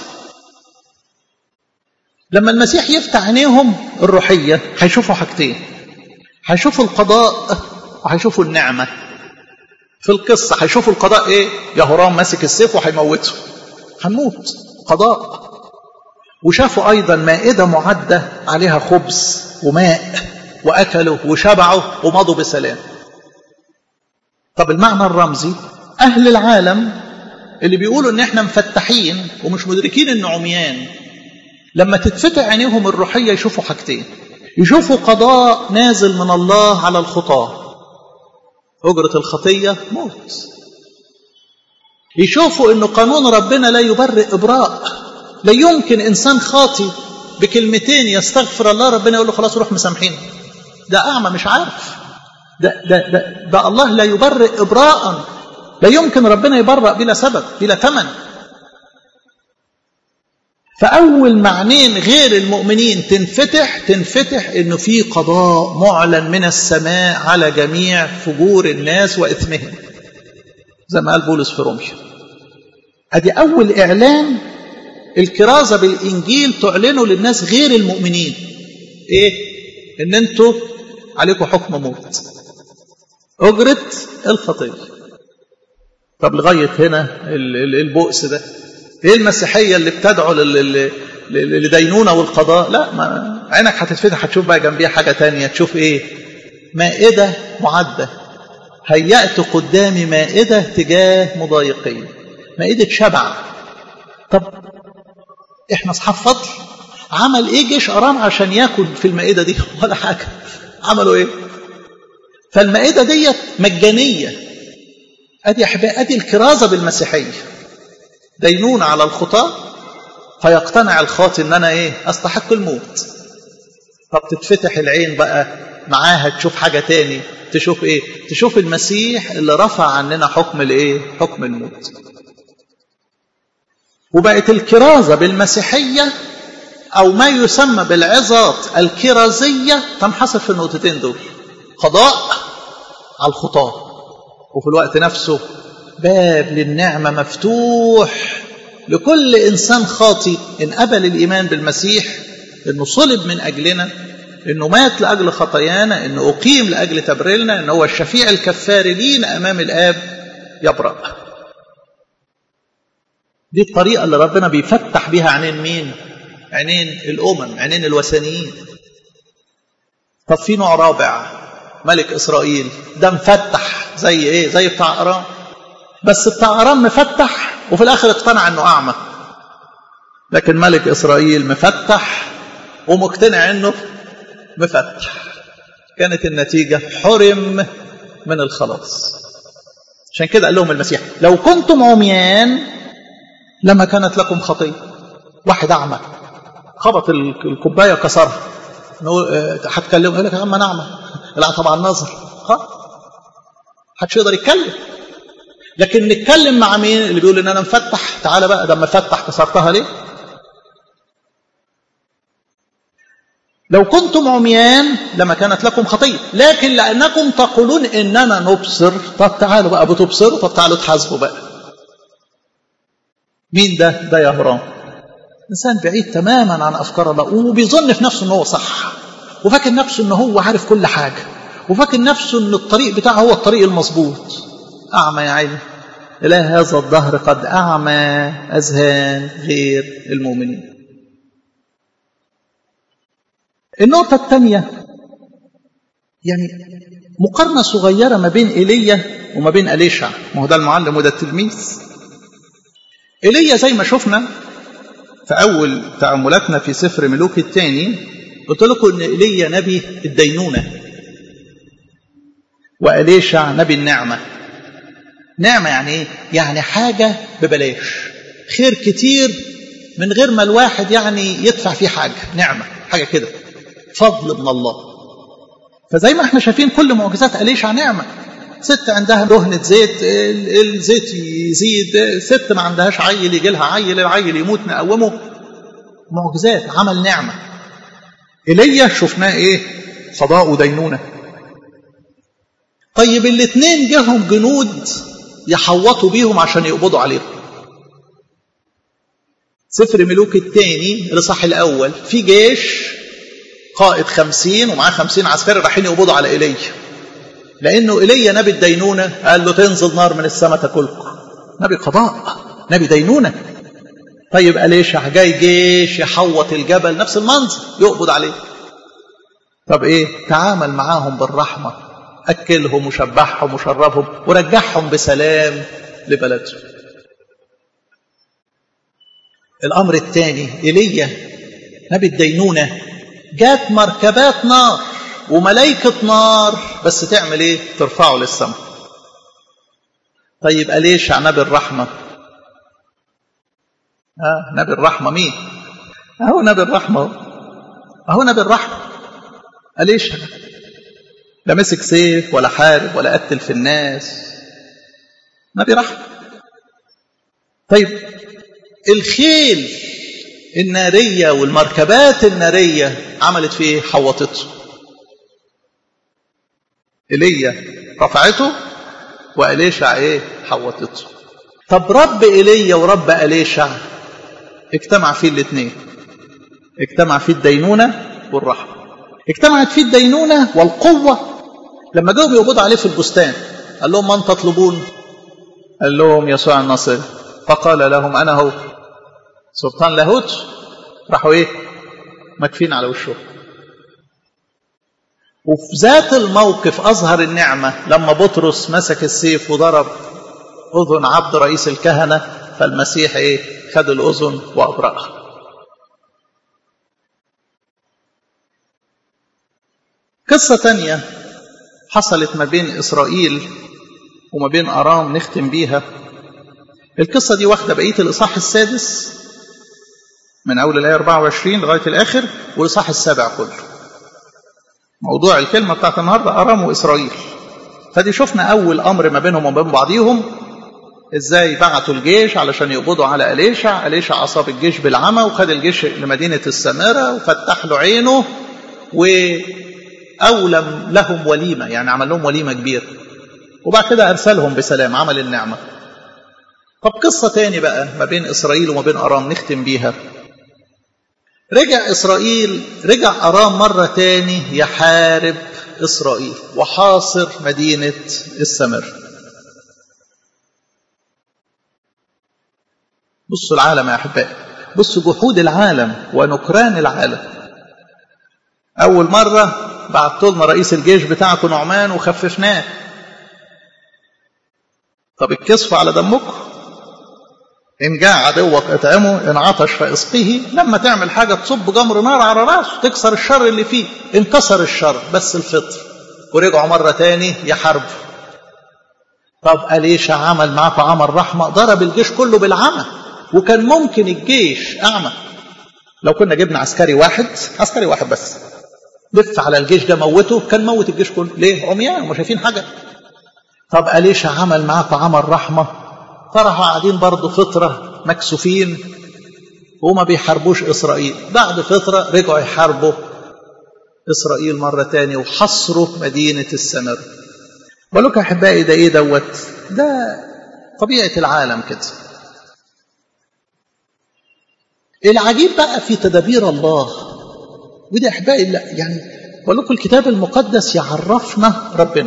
Speaker 1: لما المسيح يفتح عينيهم الروحية هيشوفوا حاجتين هيشوفوا القضاء وهيشوفوا النعمة في القصة هيشوفوا القضاء ايه يهورام ماسك السيف وهيموته هنموت قضاء وشافوا أيضا مائدة معدة عليها خبز وماء وأكلوا وشبعوا ومضوا بسلام طب المعنى الرمزي أهل العالم اللي بيقولوا ان احنا مفتحين ومش مدركين انه عميان لما تتفتح عينيهم الروحية يشوفوا حاجتين يشوفوا قضاء نازل من الله على الخطاة أجرة الخطية موت يشوفوا أن قانون ربنا لا يبرئ إبراء لا يمكن إنسان خاطي بكلمتين يستغفر الله ربنا يقول له خلاص روح مسامحين ده أعمى مش عارف ده, ده, ده, ده الله لا يبرئ إبراء لا يمكن ربنا يبرأ بلا سبب بلا ثمن فأول معنين غير المؤمنين تنفتح تنفتح إنه في قضاء معلن من السماء على جميع فجور الناس وإثمهم زي ما قال بولس في روميا أدي أول إعلان الكرازة بالإنجيل تعلنه للناس غير المؤمنين إيه؟ إن أنتوا عليكم حكم موت أجرة الخطية طب لغاية هنا البؤس ده ايه المسيحية اللي بتدعو لدينونة والقضاء لا ما عينك هتتفتح هتشوف بقى جنبيها حاجة تانية تشوف ايه مائدة معدة هيأت قدامي مائدة تجاه مضايقين مائدة شبع طب احنا اصحاب فضل عمل ايه جيش ارام عشان ياكل في المائدة دي ولا حاجة عملوا ايه فالمائدة ديت مجانية ادي احباء ادي الكرازة بالمسيحية دينون على الخطاة فيقتنع الخاطي ان انا ايه استحق الموت طب تتفتح العين بقى معاها تشوف حاجة تاني تشوف ايه تشوف المسيح اللي رفع عننا حكم الايه حكم الموت وبقت الكرازة بالمسيحية او ما يسمى بالعظات الكرازية تنحصر في النقطتين دول قضاء على الخطاة وفي الوقت نفسه باب للنعمة مفتوح لكل إنسان خاطي إن قبل الإيمان بالمسيح إنه صلب من أجلنا إنه مات لأجل خطايانا إنه أقيم لأجل تبريرنا إنه هو الشفيع الكفار لينا أمام الآب يبرأ دي الطريقة اللي ربنا بيفتح بيها عينين مين عينين الأمم عينين الوثنيين طب في نوع رابع ملك إسرائيل ده مفتح زي إيه زي بتاع أرام بس بتاع أرام مفتح وفي الآخر اقتنع أنه أعمى لكن ملك إسرائيل مفتح ومقتنع أنه مفتح كانت النتيجة حرم من الخلاص عشان كده قال لهم المسيح لو كنتم عميان لما كانت لكم خطية واحد أعمى خبط الكوباية كسرها هتكلمه يقول لك يا عم أنا أعمى لا طبعا نظر خلاص محدش يقدر يتكلم لكن نتكلم مع مين اللي بيقول ان انا مفتح تعالى بقى ده مفتح كسرتها ليه لو كنتم عميان لما كانت لكم خطيه لكن لانكم تقولون اننا نبصر طب تعالوا بقى بتبصروا طب تعالوا تحاسبوا بقى مين ده ده يا هرام انسان بعيد تماما عن افكار الله وبيظن في نفسه ان هو صح وفاكر نفسه ان هو عارف كل حاجه وفاكر نفسه ان الطريق بتاعه هو الطريق المظبوط أعمى يا عيني إله هذا الظهر قد أعمى أذهان غير المؤمنين النقطة الثانية يعني مقارنة صغيرة ما بين إيليا وما بين أليشع ما هو ده المعلم وده التلميذ إيليا زي ما شفنا في أول تأملاتنا في سفر ملوك الثاني قلت لكم إن إيليا نبي الدينونة وأليشع نبي النعمة نعمة يعني ايه؟ يعني حاجة ببلاش خير كتير من غير ما الواحد يعني يدفع فيه حاجة نعمة حاجة كده فضل من الله فزي ما احنا شايفين كل معجزات أليشع نعمة ست عندها دهنة زيت الزيت يزيد ست ما عندهاش عيل يجي لها عيل العيل يموت نقومه معجزات عمل نعمة إيليا شفناه ايه قضاء ودينونة طيب الاثنين جاهم جنود يحوطوا بيهم عشان يقبضوا عليهم سفر ملوك الثاني الإصحاح الأول في جيش قائد خمسين ومعاه خمسين عسكري رايحين يقبضوا على إيليا لأنه إيليا نبي الدينونة قال له تنزل نار من السماء تاكلكم نبي قضاء نبي دينونة طيب أليشع جاي جيش يحوط الجبل نفس المنظر يقبض عليه طب إيه تعامل معاهم بالرحمة أكلهم وشبعهم وشربهم ورجعهم بسلام لبلدهم الأمر الثاني إيليا نبي الدينونة جات مركبات نار وملائكة نار بس تعمل إيه ترفعه للسماء طيب أليش نبي الرحمة آه نبي الرحمة مين أهو نبي الرحمة أهو نبي الرحمة أليش لا مسك سيف ولا حارب ولا قتل في الناس نبي رحمة طيب الخيل النارية والمركبات النارية عملت فيه حوطته إيليا رفعته وإليشع إيه حوطته طب رب إيليا ورب إليشع اجتمع فيه الاثنين اجتمع فيه الدينونة والرحمة اجتمعت فيه الدينونة والقوة لما جاوا بيقبضوا عليه في البستان قال لهم من تطلبون قال لهم يسوع الناصري فقال لهم أنا هو سلطان لاهوت راحوا إيه مكفين على وشه وفي ذات الموقف أظهر النعمة لما بطرس مسك السيف وضرب أذن عبد رئيس الكهنة فالمسيح إيه خد الأذن وأبرأها قصة تانية حصلت ما بين إسرائيل وما بين أرام نختم بيها القصة دي واخدة بقية الإصحاح السادس من أول الآية 24 لغاية الآخر والإصحاح السابع كله موضوع الكلمة بتاعت النهاردة أرام وإسرائيل فدي شفنا أول أمر ما بينهم وبين بعضيهم إزاي بعتوا الجيش علشان يقبضوا على أليشع أليشع أصاب الجيش بالعمى وخد الجيش لمدينة السامرة وفتح له عينه وأولم لهم وليمة يعني عمل لهم وليمة كبيرة وبعد كده أرسلهم بسلام عمل النعمة طب قصة تاني بقى ما بين إسرائيل وما بين أرام نختم بيها رجع إسرائيل رجع أرام مرة تاني يحارب إسرائيل وحاصر مدينة السمر بصوا العالم يا أحبائي بصوا جحود العالم ونكران العالم أول مرة بعت لنا رئيس الجيش بتاعكم نعمان وخففناه طب اتكسفوا على دمكم إن جاء عدوك اطعمه إن عطش فاسقه لما تعمل حاجة تصب جمر نار على راسه تكسر الشر اللي فيه انكسر الشر بس الفطر ورجعوا مرة تاني يحاربوا طب أليشا عمل معاكم عمل رحمة ضرب الجيش كله بالعمى وكان ممكن الجيش أعمى لو كنا جبنا عسكري واحد عسكري واحد بس لف على الجيش ده موته كان موت الجيش كله ليه عميان مش شايفين حاجة طب أليشا عمل معاكم عمل رحمة فراحوا قاعدين برضه فترة مكسوفين وما بيحاربوش إسرائيل بعد فترة رجعوا يحاربوا إسرائيل مرة تاني وحصروا مدينة السمر بقول لكم أحبائي ده إيه دوت ده طبيعة العالم كده العجيب بقى في تدابير الله ودي أحبائي لا يعني بقول لكم الكتاب المقدس يعرفنا ربنا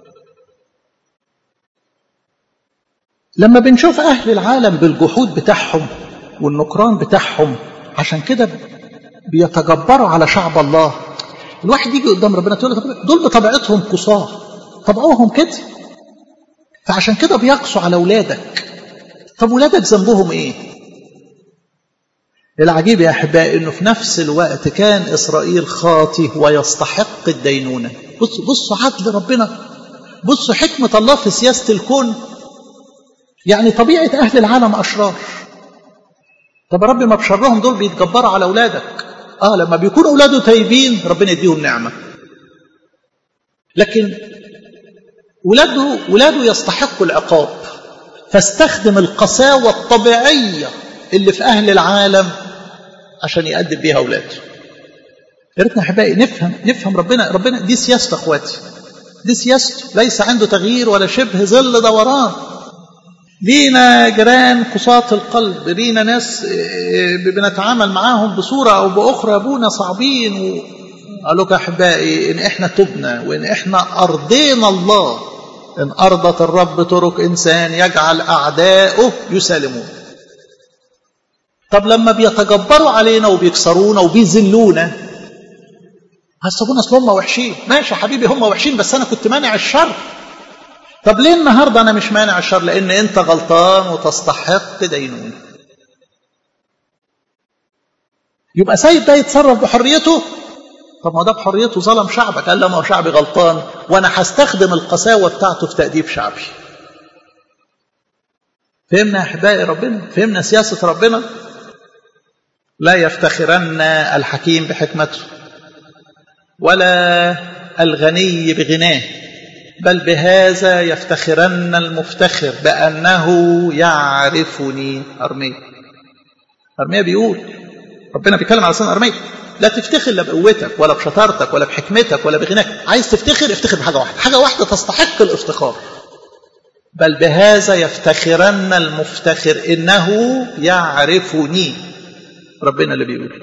Speaker 1: لما بنشوف أهل العالم بالجحود بتاعهم والنكران بتاعهم عشان كده بيتجبروا على شعب الله الواحد يجي قدام ربنا تقول دول بطبيعتهم قصاه طبعهم كده فعشان كده بيقصوا على أولادك طب ولادك ذنبهم إيه العجيب يا أحبائي أنه في نفس الوقت كان إسرائيل خاطي ويستحق الدينونة بصوا بصوا عدل ربنا بصوا حكمة الله في سياسة الكون يعني طبيعة أهل العالم أشرار طب يا رب ما بشرهم دول بيتجبروا على أولادك آه لما بيكونوا أولاده تايبين ربنا يديهم نعمة لكن ولاده ولاده يستحقوا العقاب فاستخدم القساوة الطبيعية اللي في أهل العالم عشان يأدب بيها أولاده يا ريتنا أحبائي نفهم نفهم ربنا ربنا دي سياسته أخواتي دي سياسته ليس عنده تغيير ولا شبه ظل دوران لينا جيران قساة القلب لينا ناس بنتعامل معاهم بصورة أو بأخرى أبونا صعبين و... قالوا لك أحبائي إن إحنا تبنا وإن إحنا أرضينا الله إن أرضت الرب طرق إنسان يجعل أعداؤه يسالمون طب لما بيتجبروا علينا وبيكسرونا وبيذلونا هسبونا اصل هم وحشين ماشي يا حبيبي هم وحشين بس انا كنت مانع الشر طب ليه النهارده انا مش مانع الشر لان انت غلطان وتستحق دينونة يبقى سيد ده يتصرف بحريته طب ما ده بحريته ظلم شعبك قال لا ما هو شعبي غلطان وانا هستخدم القساوه بتاعته في تاديب شعبي فهمنا يا احبائي ربنا فهمنا سياسه ربنا لا يفتخرن الحكيم بحكمته ولا الغني بغناه بل بهذا يفتخرن المفتخر بأنه يعرفني أرمية أرمية بيقول ربنا بيتكلم على سنة أرمية لا تفتخر لا بقوتك ولا بشطارتك ولا بحكمتك ولا بغناك عايز تفتخر افتخر بحاجة واحدة حاجة واحدة تستحق الافتخار بل بهذا يفتخرن المفتخر إنه يعرفني ربنا اللي بيقول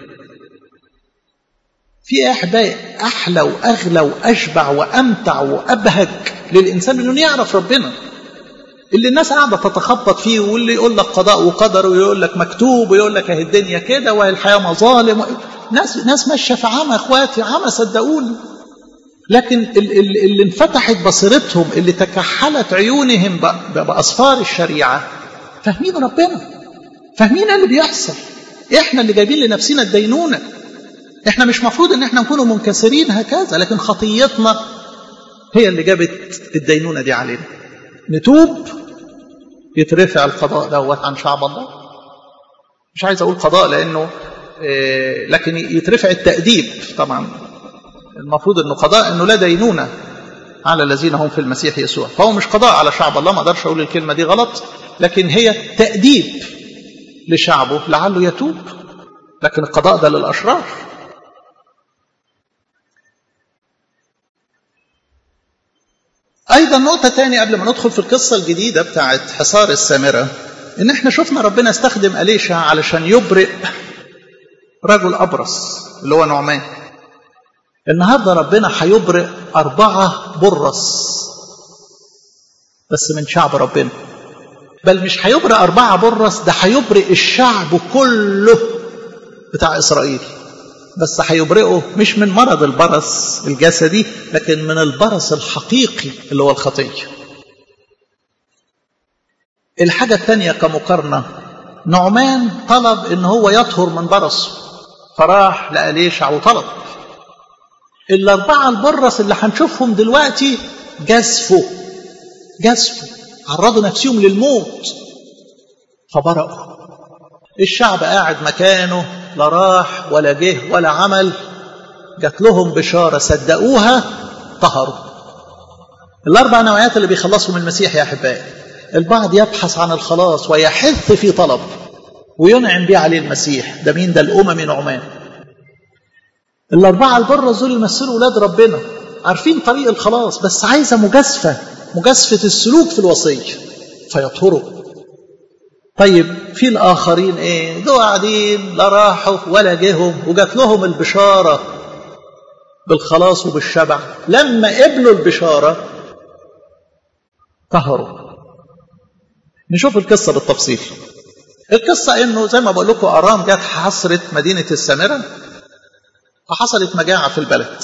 Speaker 1: في يا احبائي احلى واغلى واشبع وامتع وابهج للانسان انه يعرف ربنا اللي الناس قاعدة تتخبط فيه واللي يقول لك قضاء وقدر ويقول لك مكتوب ويقول لك اهي الدنيا كده وهي الحياة مظالم ناس ناس ماشية في عمى اخواتي عمى صدقوني لكن اللي انفتحت بصيرتهم اللي تكحلت عيونهم بأصفار الشريعة فاهمين ربنا فاهمين اللي بيحصل احنا اللي جايبين لنفسنا الدينونة احنا مش مفروض ان احنا نكون منكسرين هكذا لكن خطيتنا هي اللي جابت الدينونة دي علينا نتوب يترفع القضاء دوت عن شعب الله مش عايز اقول قضاء لانه إيه لكن يترفع التأديب طبعا المفروض انه قضاء انه لا دينونة على الذين هم في المسيح يسوع فهو مش قضاء على شعب الله ما اقدرش اقول الكلمة دي غلط لكن هي تأديب لشعبه لعله يتوب لكن القضاء ده للأشرار أيضا نقطة تانية قبل ما ندخل في القصة الجديدة بتاعت حصار السامرة إن إحنا شفنا ربنا استخدم أليشع علشان يبرئ رجل أبرص اللي هو نعمان النهاردة ربنا هيبرئ أربعة برص بس من شعب ربنا بل مش هيبرئ أربعة برص ده هيبرئ الشعب كله بتاع إسرائيل بس هيبرئه مش من مرض البرص الجسدي لكن من البرص الحقيقي اللي هو الخطية الحاجة الثانية كمقارنة نعمان طلب ان هو يطهر من برصه فراح لأليشع وطلب الأربعة البرص اللي هنشوفهم دلوقتي جزفوا جزفوا عرضوا نفسهم للموت فبرأوا الشعب قاعد مكانه لا راح ولا جه ولا عمل جات لهم بشارة صدقوها طهروا الأربع نوعيات اللي بيخلصهم المسيح يا أحبائي البعض يبحث عن الخلاص ويحث في طلب وينعم به عليه المسيح ده مين ده الأمم نعمان الأربعة البرة دول يمثلوا ولاد ربنا عارفين طريق الخلاص بس عايزة مجازفة مجازفة السلوك في الوصية فيطهروا طيب في الآخرين إيه دول قاعدين لا راحوا ولا جيهم وجات لهم البشارة بالخلاص وبالشبع لما قبلوا البشارة طهروا نشوف القصة بالتفصيل القصة إنه زي ما بقول لكم أرام جت حصرت مدينة السامرة فحصلت مجاعة في البلد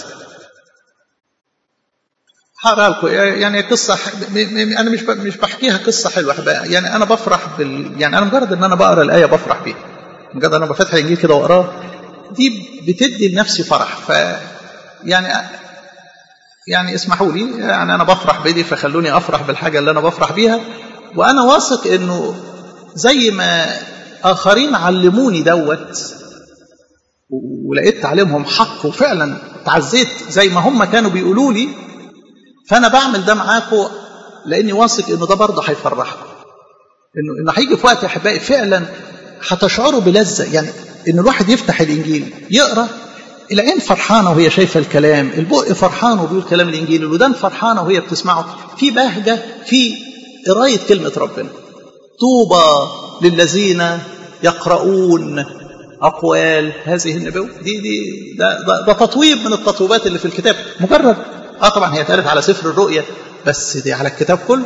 Speaker 1: هقرا لكم يعني قصه انا مش مش بحكيها قصه حلوه يعني انا بفرح بال يعني انا مجرد ان انا بقرا الايه بفرح بيها مجرد انا بفتح الانجيل كده واقراه دي بتدي لنفسي فرح ف يعني يعني اسمحوا لي يعني انا بفرح بدي فخلوني افرح بالحاجه اللي انا بفرح بيها وانا واثق انه زي ما اخرين علموني دوت ولقيت تعليمهم حق وفعلا تعزيت زي ما هم كانوا بيقولوا لي فانا بعمل ده معاكم لاني واثق انه ده برضه هيفرحكم انه انه هيجي في وقت يا احبائي فعلا هتشعروا بلذه يعني ان الواحد يفتح الانجيل يقرا العين فرحانه وهي شايفه الكلام البق فرحان وبيقول كلام الانجيل الودان فرحانه وهي بتسمعه في بهجه في قرايه كلمه ربنا طوبى للذين يقرؤون اقوال هذه النبوه دي دي ده, ده, ده تطويب من التطويبات اللي في الكتاب مجرد اه طبعا هي اتقالت على سفر الرؤيا بس دي على الكتاب كله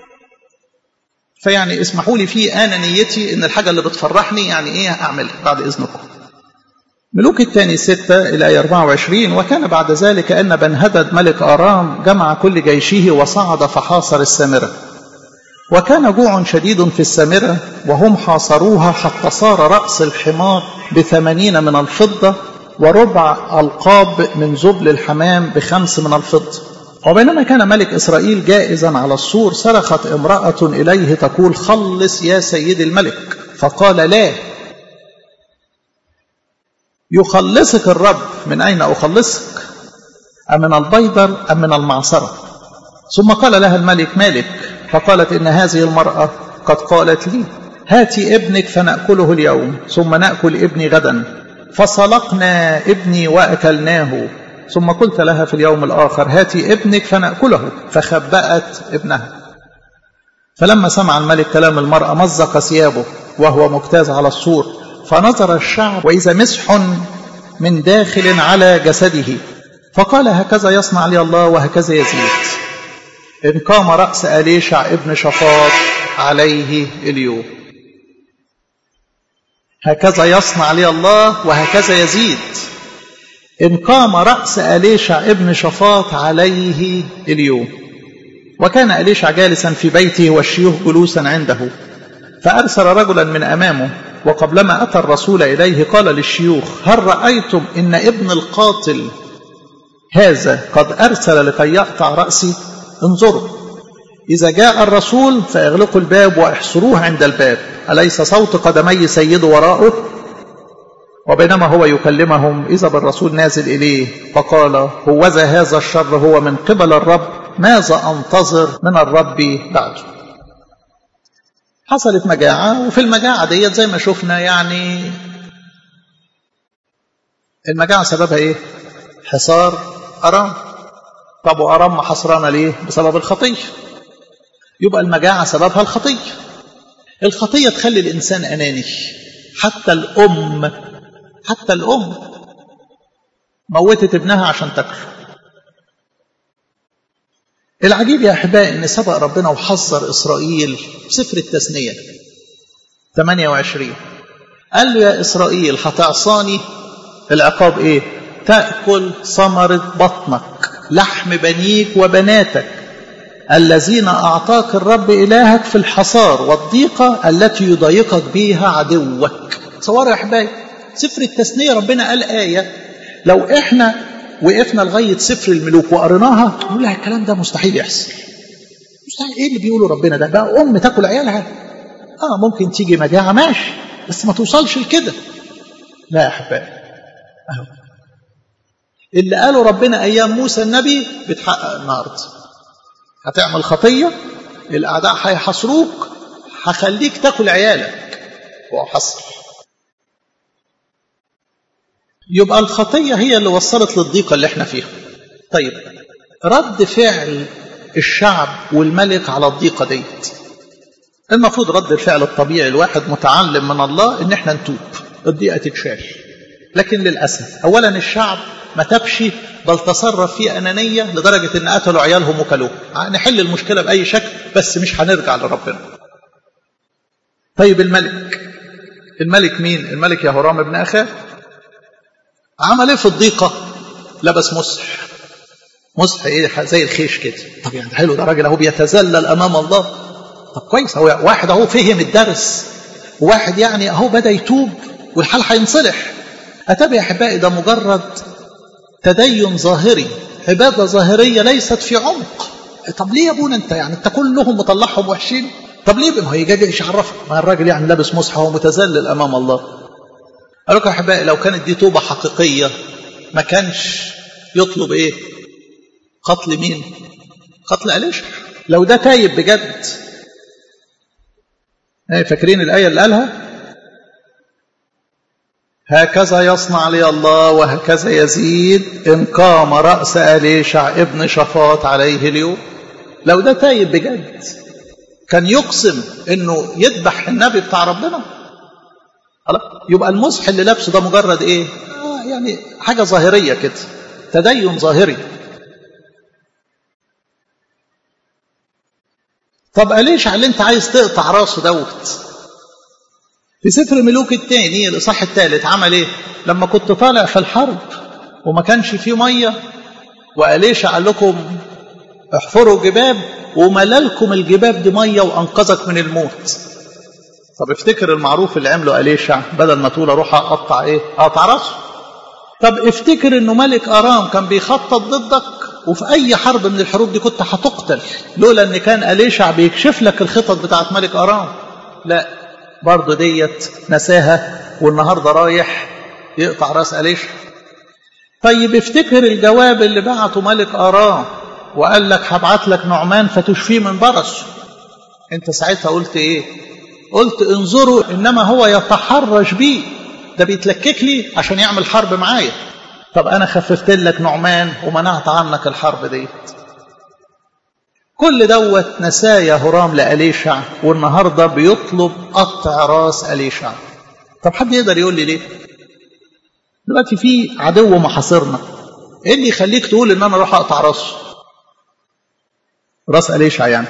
Speaker 1: فيعني اسمحوا لي في انا نيتي ان الحاجه اللي بتفرحني يعني ايه اعملها بعد اذنكم ملوك الثاني ستة الآية 24 وكان بعد ذلك أن بن هدد ملك آرام جمع كل جيشه وصعد فحاصر السامرة وكان جوع شديد في السامرة وهم حاصروها حتى صار رأس الحمار بثمانين من الفضة وربع ألقاب من زبل الحمام بخمس من الفضة وبينما كان ملك إسرائيل جائزا على السور صرخت امرأة إليه تقول خلص يا سيد الملك فقال لا يخلصك الرب من أين أخلصك أم من البيضر أم من المعصرة ثم قال لها الملك مالك فقالت إن هذه المرأة قد قالت لي هاتي ابنك فنأكله اليوم ثم نأكل ابني غدا فصلقنا ابني وأكلناه ثم قلت لها في اليوم الآخر هاتي ابنك فنأكله فخبأت ابنها فلما سمع الملك كلام المرأة مزق ثيابه وهو مجتاز على السور فنظر الشعب وإذا مسح من داخل على جسده فقال هكذا يصنع لي الله وهكذا يزيد إن قام رأس أليشع ابن شفاط عليه اليوم هكذا يصنع لي الله وهكذا يزيد إن قام رأس أليشع ابن شفاط عليه اليوم وكان أليشع جالسا في بيته والشيوخ جلوسا عنده فأرسل رجلا من أمامه وقبلما أتى الرسول إليه قال للشيوخ هل رأيتم إن ابن القاتل هذا قد أرسل لكي يقطع رأسي انظروا إذا جاء الرسول فاغلقوا الباب واحصروه عند الباب أليس صوت قدمي سيده وراءه وبينما هو يكلمهم إذا بالرسول نازل إليه فقال هوذا هذا الشر هو من قبل الرب ماذا أنتظر من الرب بعده حصلت مجاعة وفي المجاعة ديت زي ما شفنا يعني المجاعة سببها إيه حصار أرام طب وأرام حصرانا ليه بسبب الخطية يبقى المجاعة سببها الخطية الخطية تخلي الإنسان أناني حتى الأم حتى الأم موتت ابنها عشان تاكله العجيب يا أحبائي أن سبق ربنا وحذر إسرائيل سفر التثنية 28 قال له يا إسرائيل هتعصاني العقاب إيه تأكل ثمرة بطنك لحم بنيك وبناتك الذين أعطاك الرب إلهك في الحصار والضيقة التي يضايقك بها عدوك تصوروا يا أحبائي سفر التثنية ربنا قال آية لو إحنا وقفنا لغاية سفر الملوك وقريناها نقول لها الكلام ده مستحيل يحصل مستحيل إيه اللي بيقوله ربنا ده بقى أم تاكل عيالها آه ممكن تيجي مجاعة ماشي بس ما توصلش لكده لا يا أحبائي أهو اللي قاله ربنا أيام موسى النبي بيتحقق النهارده هتعمل خطية الأعداء هيحصروك هخليك تاكل عيالك وحصر يبقى الخطية هي اللي وصلت للضيقة اللي احنا فيها طيب رد فعل الشعب والملك على الضيقة ديت المفروض رد الفعل الطبيعي الواحد متعلم من الله ان احنا نتوب الضيقة تتشال لكن للأسف أولا الشعب ما تبشي بل تصرف في أنانية لدرجة أن قتلوا عيالهم وكلوه نحل المشكلة بأي شكل بس مش هنرجع لربنا طيب الملك الملك مين الملك يهورام ابن أخاه عمل ايه في الضيقة لبس مسح مسح ايه زي الخيش كده طب يعني حلو ده راجل اهو بيتذلل امام الله طب كويس هو واحد اهو فهم الدرس وواحد يعني اهو بدا يتوب والحال هينصلح اتابع يا احبائي ده مجرد تدين ظاهري عباده ظاهريه ليست في عمق طب ليه يا ابونا انت يعني انت كلهم مطلعهم وحشين طب ليه ما هي جاي ايش عرفك ما الراجل يعني لابس مسح وهو متذلل امام الله قال لكم يا احبائي لو كانت دي توبه حقيقيه ما كانش يطلب ايه قتل مين قتل أليشع لو ده تايب بجد فاكرين الآية اللي قالها هكذا يصنع لي الله وهكذا يزيد إن قام رأس أليشع ابن شفاط عليه اليوم لو ده تايب بجد كان يقسم انه يذبح النبي بتاع ربنا يبقى المسح اللي لابسه ده مجرد ايه آه يعني حاجة ظاهرية كده تدين ظاهري طب أليش اللي انت عايز تقطع راسه دوت في سفر ملوك الثاني الاصحاح الثالث عمل ايه لما كنت طالع في الحرب وما كانش فيه ميه وأليش قال لكم احفروا جباب وملالكم الجباب دي ميه وانقذك من الموت طب افتكر المعروف اللي عمله أليشع بدل ما تقول اروح اقطع ايه اقطع راسه طب افتكر انه ملك ارام كان بيخطط ضدك وفي اي حرب من الحروب دي كنت هتقتل لولا ان كان أليشع بيكشف لك الخطط بتاعت ملك ارام لا برضه ديت نساها والنهارده رايح يقطع راس أليشع طيب افتكر الجواب اللي بعته ملك ارام وقال لك هبعت لك نعمان فتشفيه من برصه انت ساعتها قلت ايه قلت انظروا انما هو يتحرش بي ده بيتلكك لي عشان يعمل حرب معايا طب انا خففت لك نعمان ومنعت عنك الحرب ديت كل دوت نسايا هرام لأليشع والنهاردة بيطلب قطع راس أليشع طب حد يقدر يقول لي ليه دلوقتي في عدو محاصرنا ايه اللي يخليك تقول ان انا اروح اقطع راسه راس أليشع يعني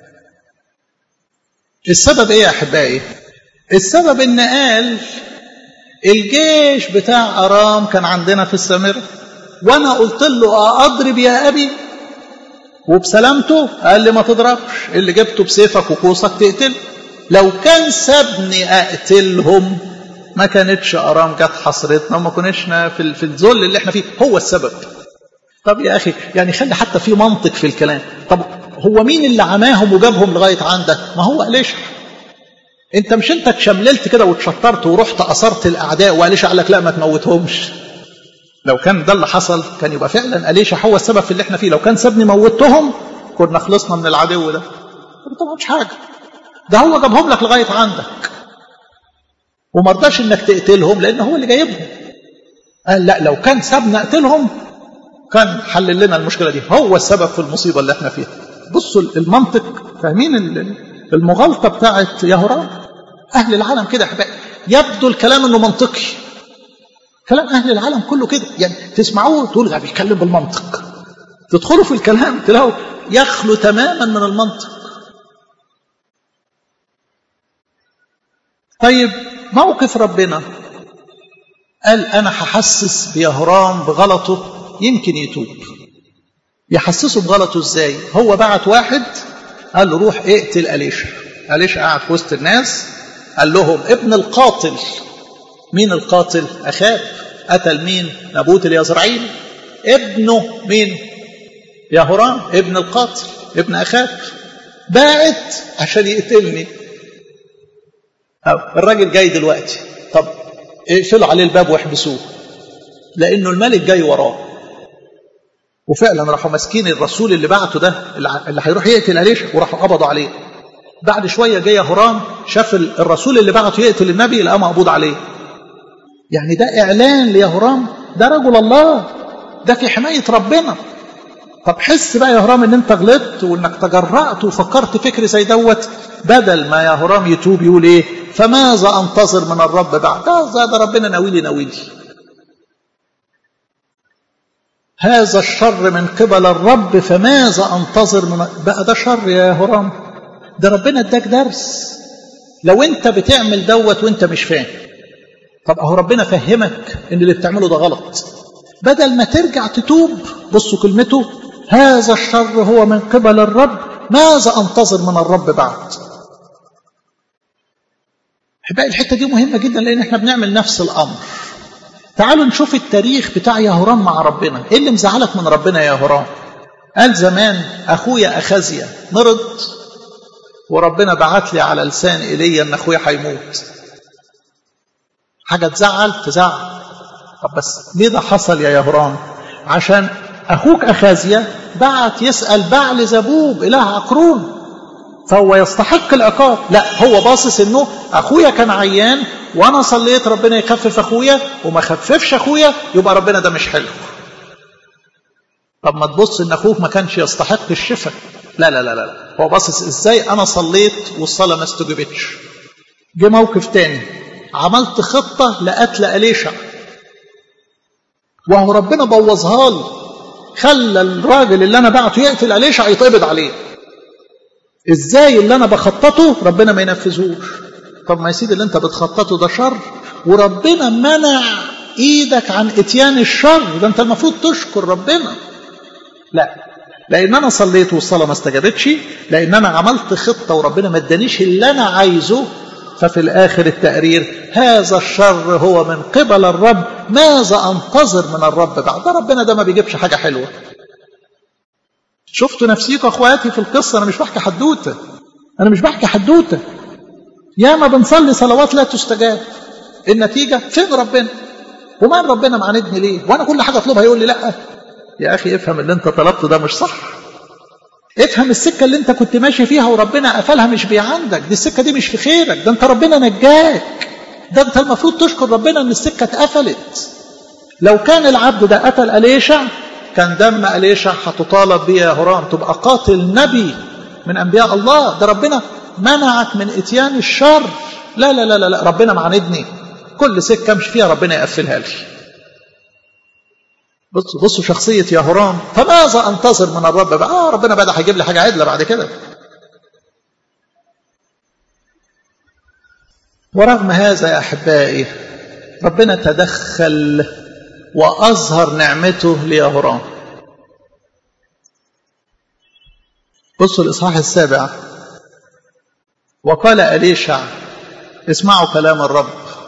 Speaker 1: السبب ايه يا احبائي السبب ان قال الجيش بتاع ارام كان عندنا في السامره وانا قلت له اضرب يا ابي وبسلامته قال لي ما تضربش اللي جبته بسيفك وقوسك تقتل لو كان سابني اقتلهم ما كانتش ارام جت حصرتنا وما كناش في في الذل اللي احنا فيه هو السبب طب يا اخي يعني خلي حتى في منطق في الكلام طب هو مين اللي عماهم وجابهم لغايه عندك ما هو أليشع انت مش انت اتشمللت كده واتشطرت ورحت اثرت الاعداء وأليشع قال لك لا ما تموتهمش لو كان ده اللي حصل كان يبقى فعلا أليشع هو السبب في اللي احنا فيه لو كان سابني موتهم كنا خلصنا من العدو ده ما مش حاجه ده هو جابهم لك لغايه عندك وما رضاش انك تقتلهم لان هو اللي جايبهم قال لا لو كان سابنا اقتلهم كان حلل لنا المشكله دي هو السبب في المصيبه اللي احنا فيها بصوا المنطق فاهمين المغالطه بتاعت يهورام اهل العالم كده احبائي يبدو الكلام انه منطقي كلام اهل العالم كله كده يعني تسمعوه تقول ده بيتكلم بالمنطق تدخلوا في الكلام تلاقوا يخلو تماما من المنطق طيب موقف ربنا قال انا هحسس بيهرام بغلطه يمكن يتوب يحسسه بغلطه ازاي هو بعت واحد قال له روح اقتل أليشا أليشا قاعد في وسط الناس قال لهم ابن القاتل مين القاتل أخاب قتل مين نبوت اليزرعيل ابنه مين يهورام ابن القاتل ابن أخاب باعت عشان يقتلني أو الراجل جاي دلوقتي طب اقفلوا عليه الباب واحبسوه لأنه الملك جاي وراه وفعلا راحوا ماسكين الرسول اللي بعته ده اللي هيروح يقتل أليشا وراحوا قبضوا عليه بعد شويه جه هرام شاف الرسول اللي بعته يقتل النبي لقاه مقبوض عليه يعني ده اعلان ليهرام ده رجل الله ده في حمايه ربنا طب حس بقى يا هرام ان انت غلطت وانك تجرأت وفكرت فكر زي دوت بدل ما يا هرام يتوب يقول ايه فماذا انتظر من الرب بعد ده, ده ربنا ناويلي ناويلي هذا الشر من قبل الرب فماذا انتظر من بقى ده شر يا هرام ده ربنا اداك درس لو انت بتعمل دوت وانت مش فاهم طب اهو ربنا فهمك ان اللي بتعمله ده غلط بدل ما ترجع تتوب بصوا كلمته هذا الشر هو من قبل الرب ماذا انتظر من الرب بعد احبائي الحته دي مهمه جدا لان احنا بنعمل نفس الامر تعالوا نشوف التاريخ بتاع يهورام مع ربنا ايه اللي مزعلك من ربنا يا يهورام قال زمان اخويا اخازيا مرض وربنا بعت لي على لسان ايليا ان اخويا هيموت حاجه تزعل تزعل طب بس ليه ده حصل يا يهورام عشان اخوك اخازيا بعت يسال بعل زبوب اله عقرون فهو يستحق العقاب لا هو باصص انه اخويا كان عيان وانا صليت ربنا يخفف اخويا وما خففش اخويا يبقى ربنا ده مش حلو طب ما تبص ان اخوك ما كانش يستحق الشفاء لا لا لا لا هو باصص ازاي انا صليت والصلاه ما استجابتش جه موقف تاني عملت خطه لقتل اليشع وهو ربنا بوظها لي خلى الراجل اللي انا بعته يقتل اليشع يتقبض عليه ازاي اللي انا بخططه ربنا ما ينفذوش طب ما يا سيدي اللي انت بتخططه ده شر وربنا منع ايدك عن اتيان الشر ده انت المفروض تشكر ربنا لا لان انا صليت والصلاه ما استجابتش لان انا عملت خطه وربنا ما ادانيش اللي انا عايزه ففي الاخر التقرير هذا الشر هو من قبل الرب ماذا انتظر من الرب بعد ده ربنا ده ما بيجيبش حاجه حلوه شفتوا نفسيكم اخواتي في القصه انا مش بحكي حدوته انا مش بحكي حدوته ياما بنصلي صلوات لا تستجاب النتيجه فين ربنا ومال ربنا معاندني ليه وانا كل حاجه اطلبها يقول لي لا يا اخي افهم اللي انت طلبته ده مش صح افهم السكه اللي انت كنت ماشي فيها وربنا قفلها مش عندك دي السكه دي مش في خيرك ده انت ربنا نجاك ده انت المفروض تشكر ربنا ان السكه اتقفلت لو كان العبد ده قتل اليشع كان دم أليشع هتطالب بيه يا هرام تبقى قاتل نبي من أنبياء الله ده ربنا منعك من إتيان الشر لا لا لا لا, لا. ربنا معاندني كل سكة امشي فيها ربنا يقفلها لي بصوا بصوا شخصية يهورام فماذا أنتظر من الرب بقى آه ربنا بقى هيجيب لي حاجة عدلة بعد كده ورغم هذا يا أحبائي ربنا تدخل وأظهر نعمته ليهورام بصوا الإصحاح السابع وقال أليشع اسمعوا كلام الرب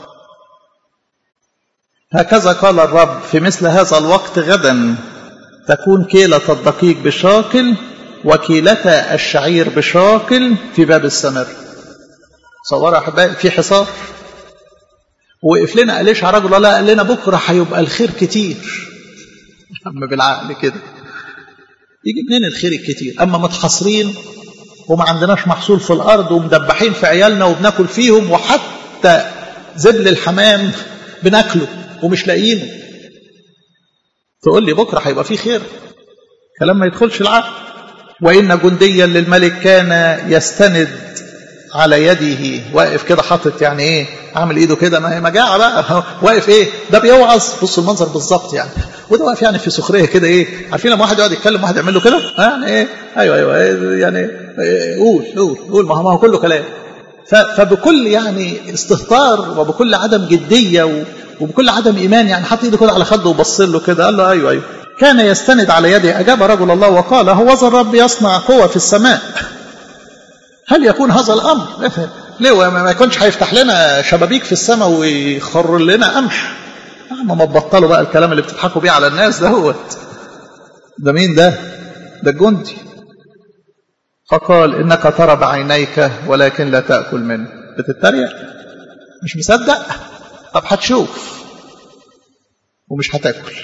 Speaker 1: هكذا قال الرب في مثل هذا الوقت غدا تكون كيلة الدقيق بشاكل وكيلة الشعير بشاكل في باب السمر صوروا أحبائي في حصار وقف لنا أليشع رجل الله قال لنا بكرة هيبقى الخير كتير أما بالعقل كده يجي منين الخير الكتير أما متحصرين وما عندناش محصول في الأرض ومدبحين في عيالنا وبناكل فيهم وحتى زبل الحمام بناكله ومش لاقيينه تقول لي بكرة هيبقى فيه خير كلام ما يدخلش العقل وإن جنديا للملك كان يستند على يده واقف كده حاطط يعني ايه عامل ايده كده ما هي مجاعه بقى واقف ايه ده بيوعظ بصوا المنظر بالظبط يعني وده واقف يعني في سخريه كده ايه عارفين لما واحد يقعد يتكلم واحد يعمل له كده يعني ايه ايوه ايوه إيه يعني إيه قول قول قول ما هو ما هو كله كلام فبكل يعني استهتار وبكل عدم جديه وبكل عدم ايمان يعني حط ايده كده على خده وبص له كده قال له ايوه ايوه كان يستند على يده اجاب رجل الله وقال هو الرب يصنع قوه في السماء هل يكون هذا الامر ليه ما يكونش هيفتح لنا شبابيك في السماء ويخر لنا قمح ما تبطلوا بقى الكلام اللي بتضحكوا بيه على الناس دهوت ده مين ده ده الجندي فقال انك ترى بعينيك ولكن لا تاكل منه بتتريق مش مصدق طب هتشوف ومش هتاكل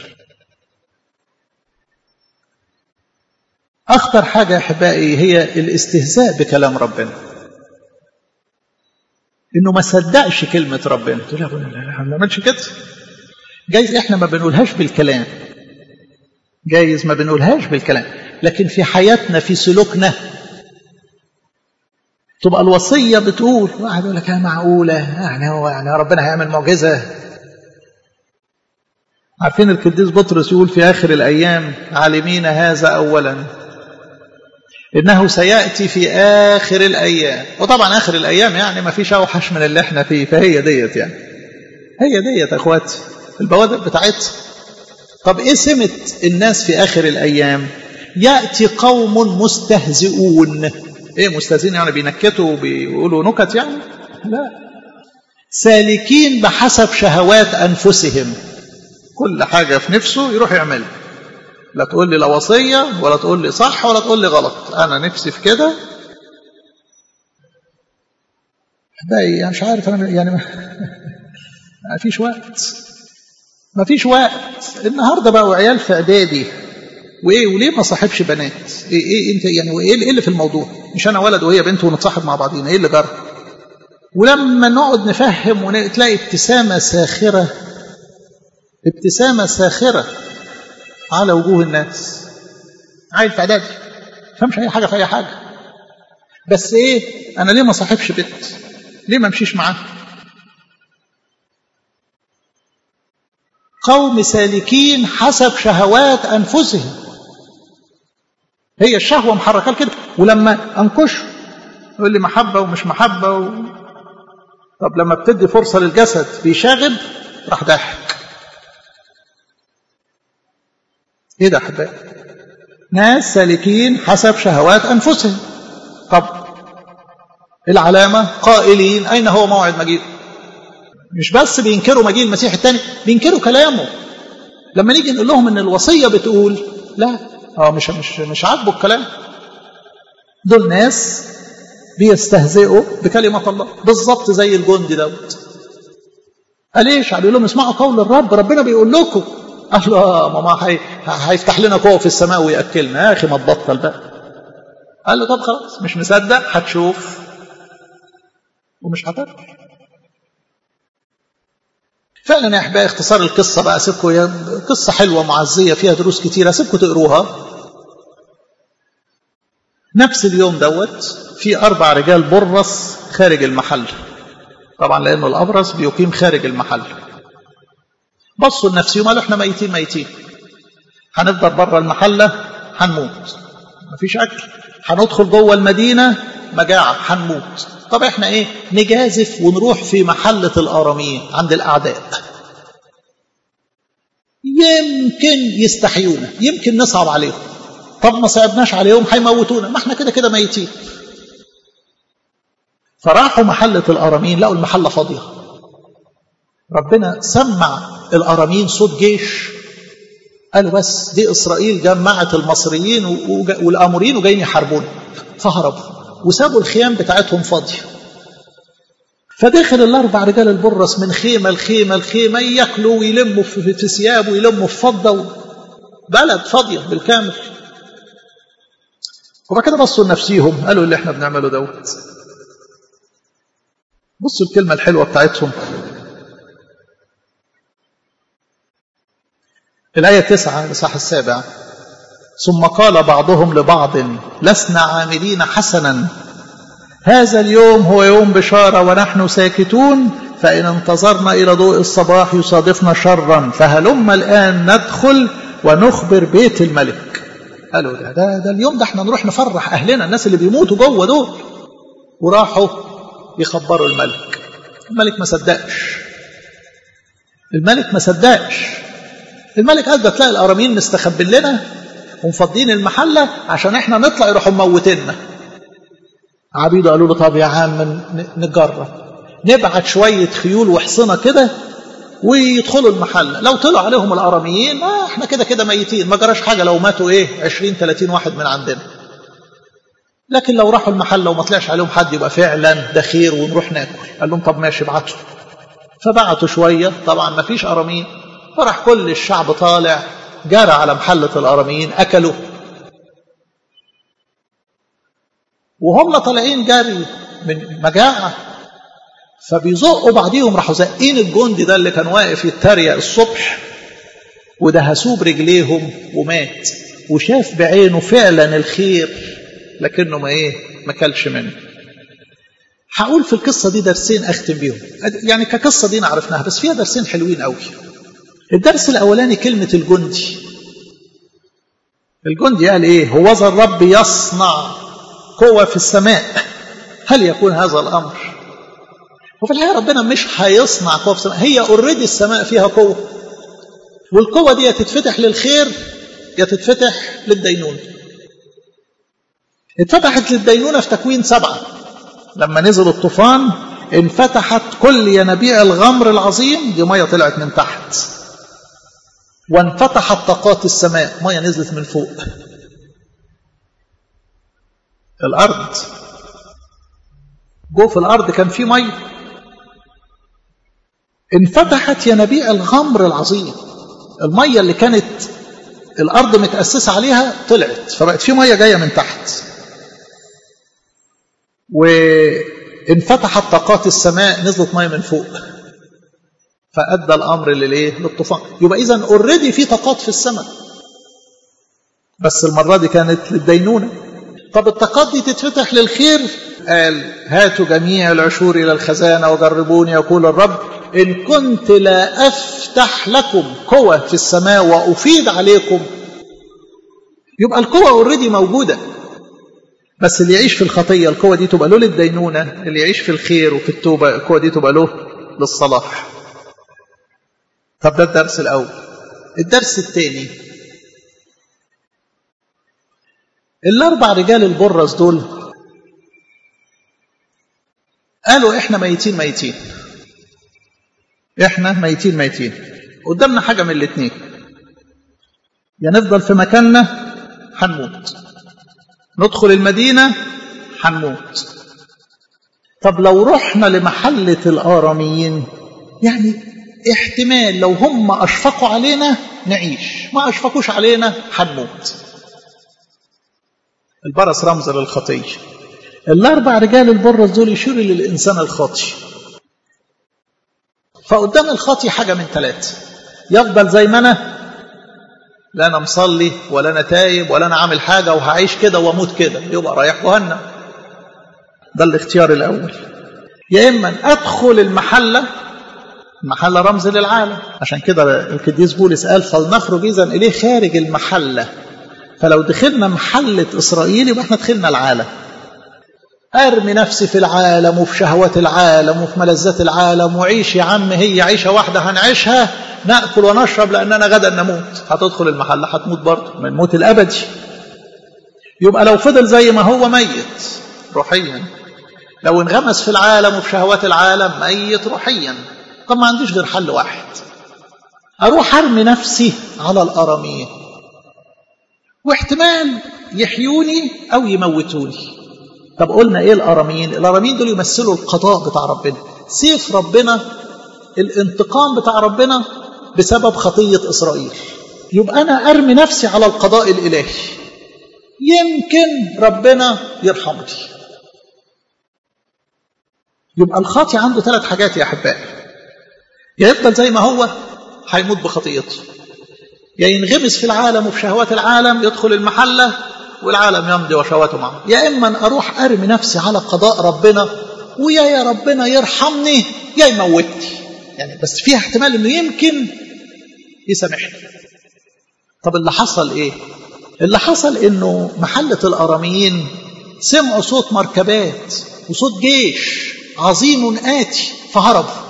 Speaker 1: أخطر حاجة يا أحبائي هي الاستهزاء بكلام ربنا إنه ما صدقش كلمة ربنا تقول يا ابونا لا لا ما نعملش كده جايز إحنا ما بنقولهاش بالكلام جايز ما بنقولهاش بالكلام لكن في حياتنا في سلوكنا تبقى الوصية بتقول واحد يقول لك يا معقولة يعني هو يعني ربنا هيعمل معجزة عارفين القديس بطرس يقول في آخر الأيام عالمين هذا أولا إنه سيأتي في آخر الأيام وطبعا آخر الأيام يعني ما فيش أوحش من اللي احنا فيه فهي ديت يعني هي ديت أخواتي البوادر بتاعتها طب إيه سمة الناس في آخر الأيام يأتي قوم مستهزئون إيه مستهزئين يعني بينكتوا وبيقولوا نكت يعني لا سالكين بحسب شهوات أنفسهم كل حاجة في نفسه يروح يعملها لا تقول لي لا وصية ولا تقول لي صح ولا تقول لي غلط أنا نفسي في كده باقي يعني مش عارف أنا يعني ما فيش وقت ما فيش وقت النهاردة بقوا عيال في إعدادي وإيه وليه ما صاحبش بنات إيه, إيه أنت يعني وإيه اللي في الموضوع مش أنا ولد وهي بنت ونتصاحب مع بعضينا إيه اللي جرى ولما نقعد نفهم وتلاقي ابتسامة ساخرة ابتسامة ساخرة على وجوه الناس عيل في اعدادي فهمش اي حاجه في اي حاجه بس ايه انا ليه ما صاحبش بنت ليه ما امشيش معاه قوم سالكين حسب شهوات انفسهم هي الشهوه محركه كده ولما انكشه يقول لي محبه ومش محبه و... طب لما بتدي فرصه للجسد بيشاغب راح ضاحك ايه ده احبائي ناس سالكين حسب شهوات انفسهم طب العلامه قائلين اين هو موعد مجيئه مش بس بينكروا مجيء المسيح الثاني بينكروا كلامه لما نيجي نقول لهم ان الوصيه بتقول لا اه مش مش مش عاجبه الكلام دول ناس بيستهزئوا بكلمه الله بالظبط زي الجندي دوت قال ايش قال لهم اسمعوا قول الرب ربنا بيقول لكم قال له اه ماما هي هيفتح لنا قوه في السماء وياكلنا يا اخي ما تبطل بقى قال له طب خلاص مش مصدق هتشوف ومش هتاكل فعلا يا احبائي اختصار القصه بقى سيبكم هي قصه حلوه معزيه فيها دروس كتيره سيبكم تقروها نفس اليوم دوت في اربع رجال برص خارج المحل طبعا لانه الابرص بيقيم خارج المحل بصوا لنفسهم قالوا احنا ميتين ميتين هنفضل بره المحلة هنموت مفيش أكل هندخل جوه المدينة مجاعة هنموت طب احنا ايه نجازف ونروح في محلة الآراميين عند الأعداء يمكن يستحيونا يمكن نصعب عليهم طب ما صعبناش عليهم هيموتونا ما احنا كده كده ميتين فراحوا محلة الأرامين لقوا المحلة فاضية ربنا سمع الأرامين صوت جيش قالوا بس دي إسرائيل جمعت المصريين والأموريين وجايين يحاربون فهربوا وسابوا الخيام بتاعتهم فاضية فدخل الأربع رجال البرص من خيمة لخيمة لخيمة ياكلوا ويلموا في ثياب ويلموا في فضة بلد فاضية بالكامل وبعد كده بصوا لنفسيهم قالوا اللي احنا بنعمله دوت بصوا الكلمة الحلوة بتاعتهم الآية تسعة الإصحاح السابع ثم قال بعضهم لبعض لسنا عاملين حسنا هذا اليوم هو يوم بشارة ونحن ساكتون فإن انتظرنا إلى ضوء الصباح يصادفنا شرا فهلم الآن ندخل ونخبر بيت الملك قالوا ده, ده, ده اليوم ده احنا نروح نفرح أهلنا الناس اللي بيموتوا جوه دول وراحوا يخبروا الملك الملك ما صدقش الملك ما صدقش الملك قال ده تلاقي الارامين مستخبين لنا ومفضين المحله عشان احنا نطلع يروحوا موتيننا عبيده قالوا له طب يا عم نجرب نبعت شويه خيول وحصنه كده ويدخلوا المحله لو طلعوا عليهم الاراميين آه احنا كده كده ميتين ما جراش حاجه لو ماتوا ايه 20 30 واحد من عندنا لكن لو راحوا المحله وما طلعش عليهم حد يبقى فعلا ده خير ونروح ناكل قال لهم طب ماشي ابعتوا فبعتوا شويه طبعا ما فيش اراميين فراح كل الشعب طالع جرى على محلة الأراميين أكلوا وهم طالعين جري من مجاعة فبيزقوا بعضيهم راحوا زقين الجندي ده اللي كان واقف يتريق الصبح ودهسوه برجليهم ومات وشاف بعينه فعلا الخير لكنه ما ايه ما كلش منه هقول في القصه دي درسين اختم بيهم يعني كقصه دي عرفناها بس فيها درسين حلوين قوي الدرس الاولاني كلمه الجندي الجندي قال ايه هو ذا الرب يصنع قوة في السماء هل يكون هذا الامر وفي الحقيقه ربنا مش هيصنع قوة في السماء هي اوريدي السماء فيها قوة والقوة دي يا تتفتح للخير يا تتفتح للدينونة اتفتحت للدينونة في تكوين سبعة لما نزل الطوفان انفتحت كل ينابيع الغمر العظيم دي مية طلعت من تحت وانفتحت طاقات السماء مية نزلت من فوق الأرض جوه في الأرض كان في مية انفتحت ينابيع الغمر العظيم المية اللي كانت الأرض متأسسة عليها طلعت فبقت في مية جاية من تحت وانفتحت طاقات السماء نزلت مية من فوق فأدى الأمر للإيه؟ للطوفان يبقى إذا أوريدي في طاقات في السماء بس المرة دي كانت للدينونة طب الطاقات دي تتفتح للخير قال هاتوا جميع العشور إلى الخزانة وجربوني يقول الرب إن كنت لا أفتح لكم قوة في السماء وأفيد عليكم يبقى القوة اوريدي موجودة بس اللي يعيش في الخطية القوة دي تبقى له للدينونة اللي يعيش في الخير وفي التوبة القوة دي تبقى له للصلاح طب ده الدرس الأول الدرس الثاني الأربع رجال البرص دول قالوا إحنا ميتين ميتين إحنا ميتين ميتين قدامنا حاجة من الاتنين يا نفضل في مكاننا هنموت ندخل المدينة هنموت طب لو رحنا لمحلة الآراميين يعني احتمال لو هم أشفقوا علينا نعيش ما أشفقوش علينا هنموت البرص رمز للخطية الأربع رجال البرص دول يشيروا للإنسان الخاطي فقدام الخاطي حاجة من ثلاثة يفضل زي ما أنا لا أنا مصلي ولا أنا تايب ولا أنا عامل حاجة وهعيش كده وأموت كده يبقى رايح جهنم ده الاختيار الأول يا إما أدخل المحلة المحلة رمز للعالم عشان كده القديس بولس قال فلنخرج إذا إليه خارج المحلة فلو دخلنا محلة إسرائيل يبقى احنا دخلنا العالم أرمي نفسي في العالم وفي شهوات العالم وفي ملذات العالم وعيش يا عم هي عيشة واحدة هنعيشها نأكل ونشرب لأننا غدا نموت هتدخل المحلة هتموت برضه من الموت الأبدي يبقى لو فضل زي ما هو ميت روحيا لو انغمس في العالم وفي شهوات العالم ميت روحيا طب ما عنديش غير حل واحد أروح أرمي نفسي على الأرامين واحتمال يحيوني أو يموتوني طب قلنا إيه الأرامين الأرامين دول يمثلوا القضاء بتاع ربنا سيف ربنا الانتقام بتاع ربنا بسبب خطية إسرائيل يبقى أنا أرمي نفسي على القضاء الإلهي يمكن ربنا يرحمني يبقى الخاطي عنده ثلاث حاجات يا أحبائي يا يفضل زي ما هو هيموت بخطيته يا ينغمس في العالم وفي شهوات العالم يدخل المحلة والعالم يمضي وشهواته معه يا إما أروح أرمي نفسي على قضاء ربنا ويا يا ربنا يرحمني يا يموتني يعني بس فيها احتمال انه يمكن يسامحني طب اللي حصل ايه اللي حصل انه محلة الاراميين سمعوا صوت مركبات وصوت جيش عظيم آتي فهربوا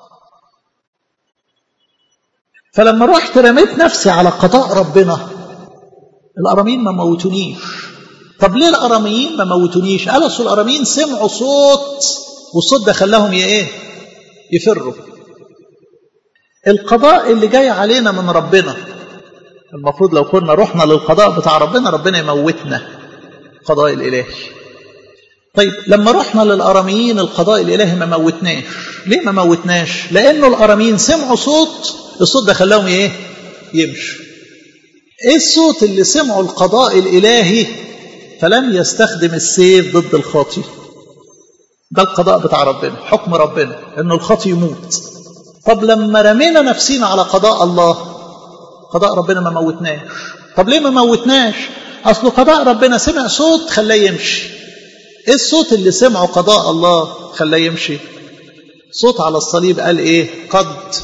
Speaker 1: فلما رحت رميت نفسي على قضاء ربنا الاراميين ما موتونيش طب ليه الاراميين ما موتونيش قال اصل الاراميين سمعوا صوت والصوت ده خلاهم ايه يفروا القضاء اللي جاي علينا من ربنا المفروض لو كنا رحنا للقضاء بتاع ربنا ربنا يموتنا القضاء الالهي طيب لما رحنا للاراميين القضاء الالهي ما موتناش ليه ما موتناش لانه الاراميين سمعوا صوت الصوت ده خلاهم ايه يمشوا ايه الصوت اللي سمعوا القضاء الالهي فلم يستخدم السيف ضد الخاطي ده القضاء بتاع ربنا حكم ربنا انه الخاطي يموت طب لما رمينا نفسينا على قضاء الله قضاء ربنا ما موتناش طب ليه ما موتناش اصل قضاء ربنا سمع صوت خلاه يمشي ايه الصوت اللي سمعه قضاء الله خلاه يمشي صوت على الصليب قال ايه قد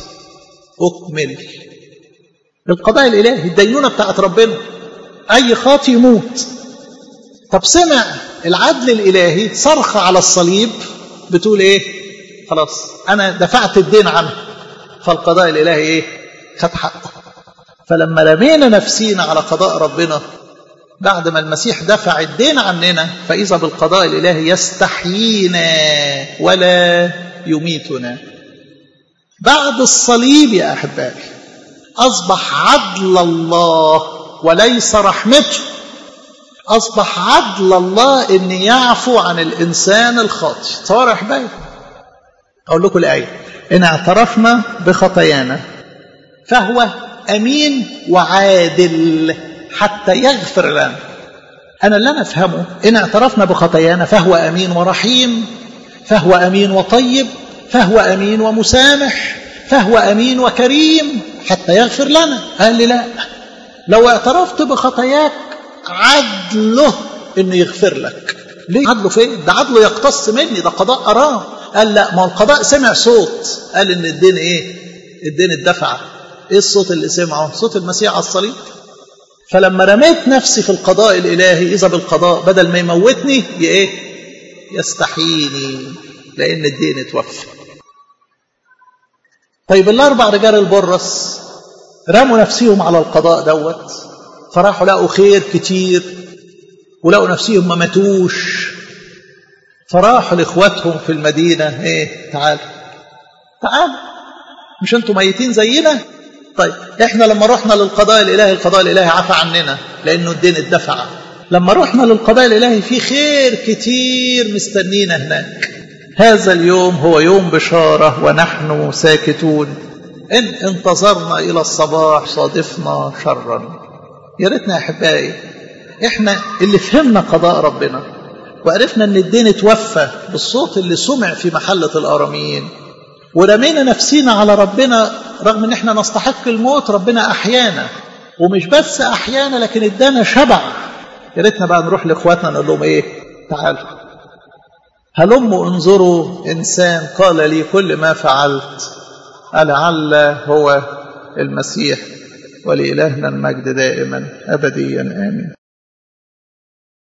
Speaker 1: اكمل القضاء الالهي الدينونه بتاعت ربنا اي خاطي يموت طب سمع العدل الالهي صرخه على الصليب بتقول ايه خلاص انا دفعت الدين عنه فالقضاء الالهي ايه خد حقه فلما رمينا نفسينا على قضاء ربنا بعد ما المسيح دفع الدين عننا فإذا بالقضاء الإلهي يستحيينا ولا يميتنا بعد الصليب يا أحبائي أصبح عدل الله وليس رحمته أصبح عدل الله أن يعفو عن الإنسان الخاطئ تصور يا أحبائي أقول لكم الآية إن اعترفنا بخطايانا فهو أمين وعادل حتى يغفر لنا أنا اللي أنا أفهمه إن اعترفنا بخطايانا فهو أمين ورحيم فهو أمين وطيب فهو أمين ومسامح فهو أمين وكريم حتى يغفر لنا قال لي لا لو اعترفت بخطاياك عدله إنه يغفر لك ليه عدله فين ده عدله يقتص مني ده قضاء أراه قال لا ما القضاء سمع صوت قال إن الدين إيه الدين اتدفع إيه الصوت اللي سمعه صوت المسيح على الصليب فلما رميت نفسي في القضاء الإلهي إذا بالقضاء بدل ما يموتني إيه يستحييني لأن الدين اتوفى طيب الأربع رجال البرص رموا نفسهم على القضاء دوت فراحوا لقوا خير كتير ولقوا نفسهم ما ماتوش فراحوا لاخواتهم في المدينة ايه تعالوا تعالوا مش انتوا ميتين زينا طيب احنا لما رحنا للقضاء الالهي القضاء الالهي عفى عننا لانه الدين اتدفع لما رحنا للقضاء الالهي في خير كتير مستنينا هناك هذا اليوم هو يوم بشارة ونحن ساكتون إن انتظرنا إلى الصباح صادفنا شرا يا ريتنا يا أحبائي إحنا اللي فهمنا قضاء ربنا وعرفنا أن الدين اتوفى بالصوت اللي سمع في محلة الآراميين ورمينا نفسينا على ربنا رغم ان احنا نستحق الموت ربنا احيانا ومش بس احيانا لكن ادانا شبع يا ريتنا بقى نروح لاخواتنا نقول لهم ايه تعالوا هلم انظروا انسان قال لي كل ما فعلت ألعل هو المسيح ولإلهنا المجد دائما أبديا آمين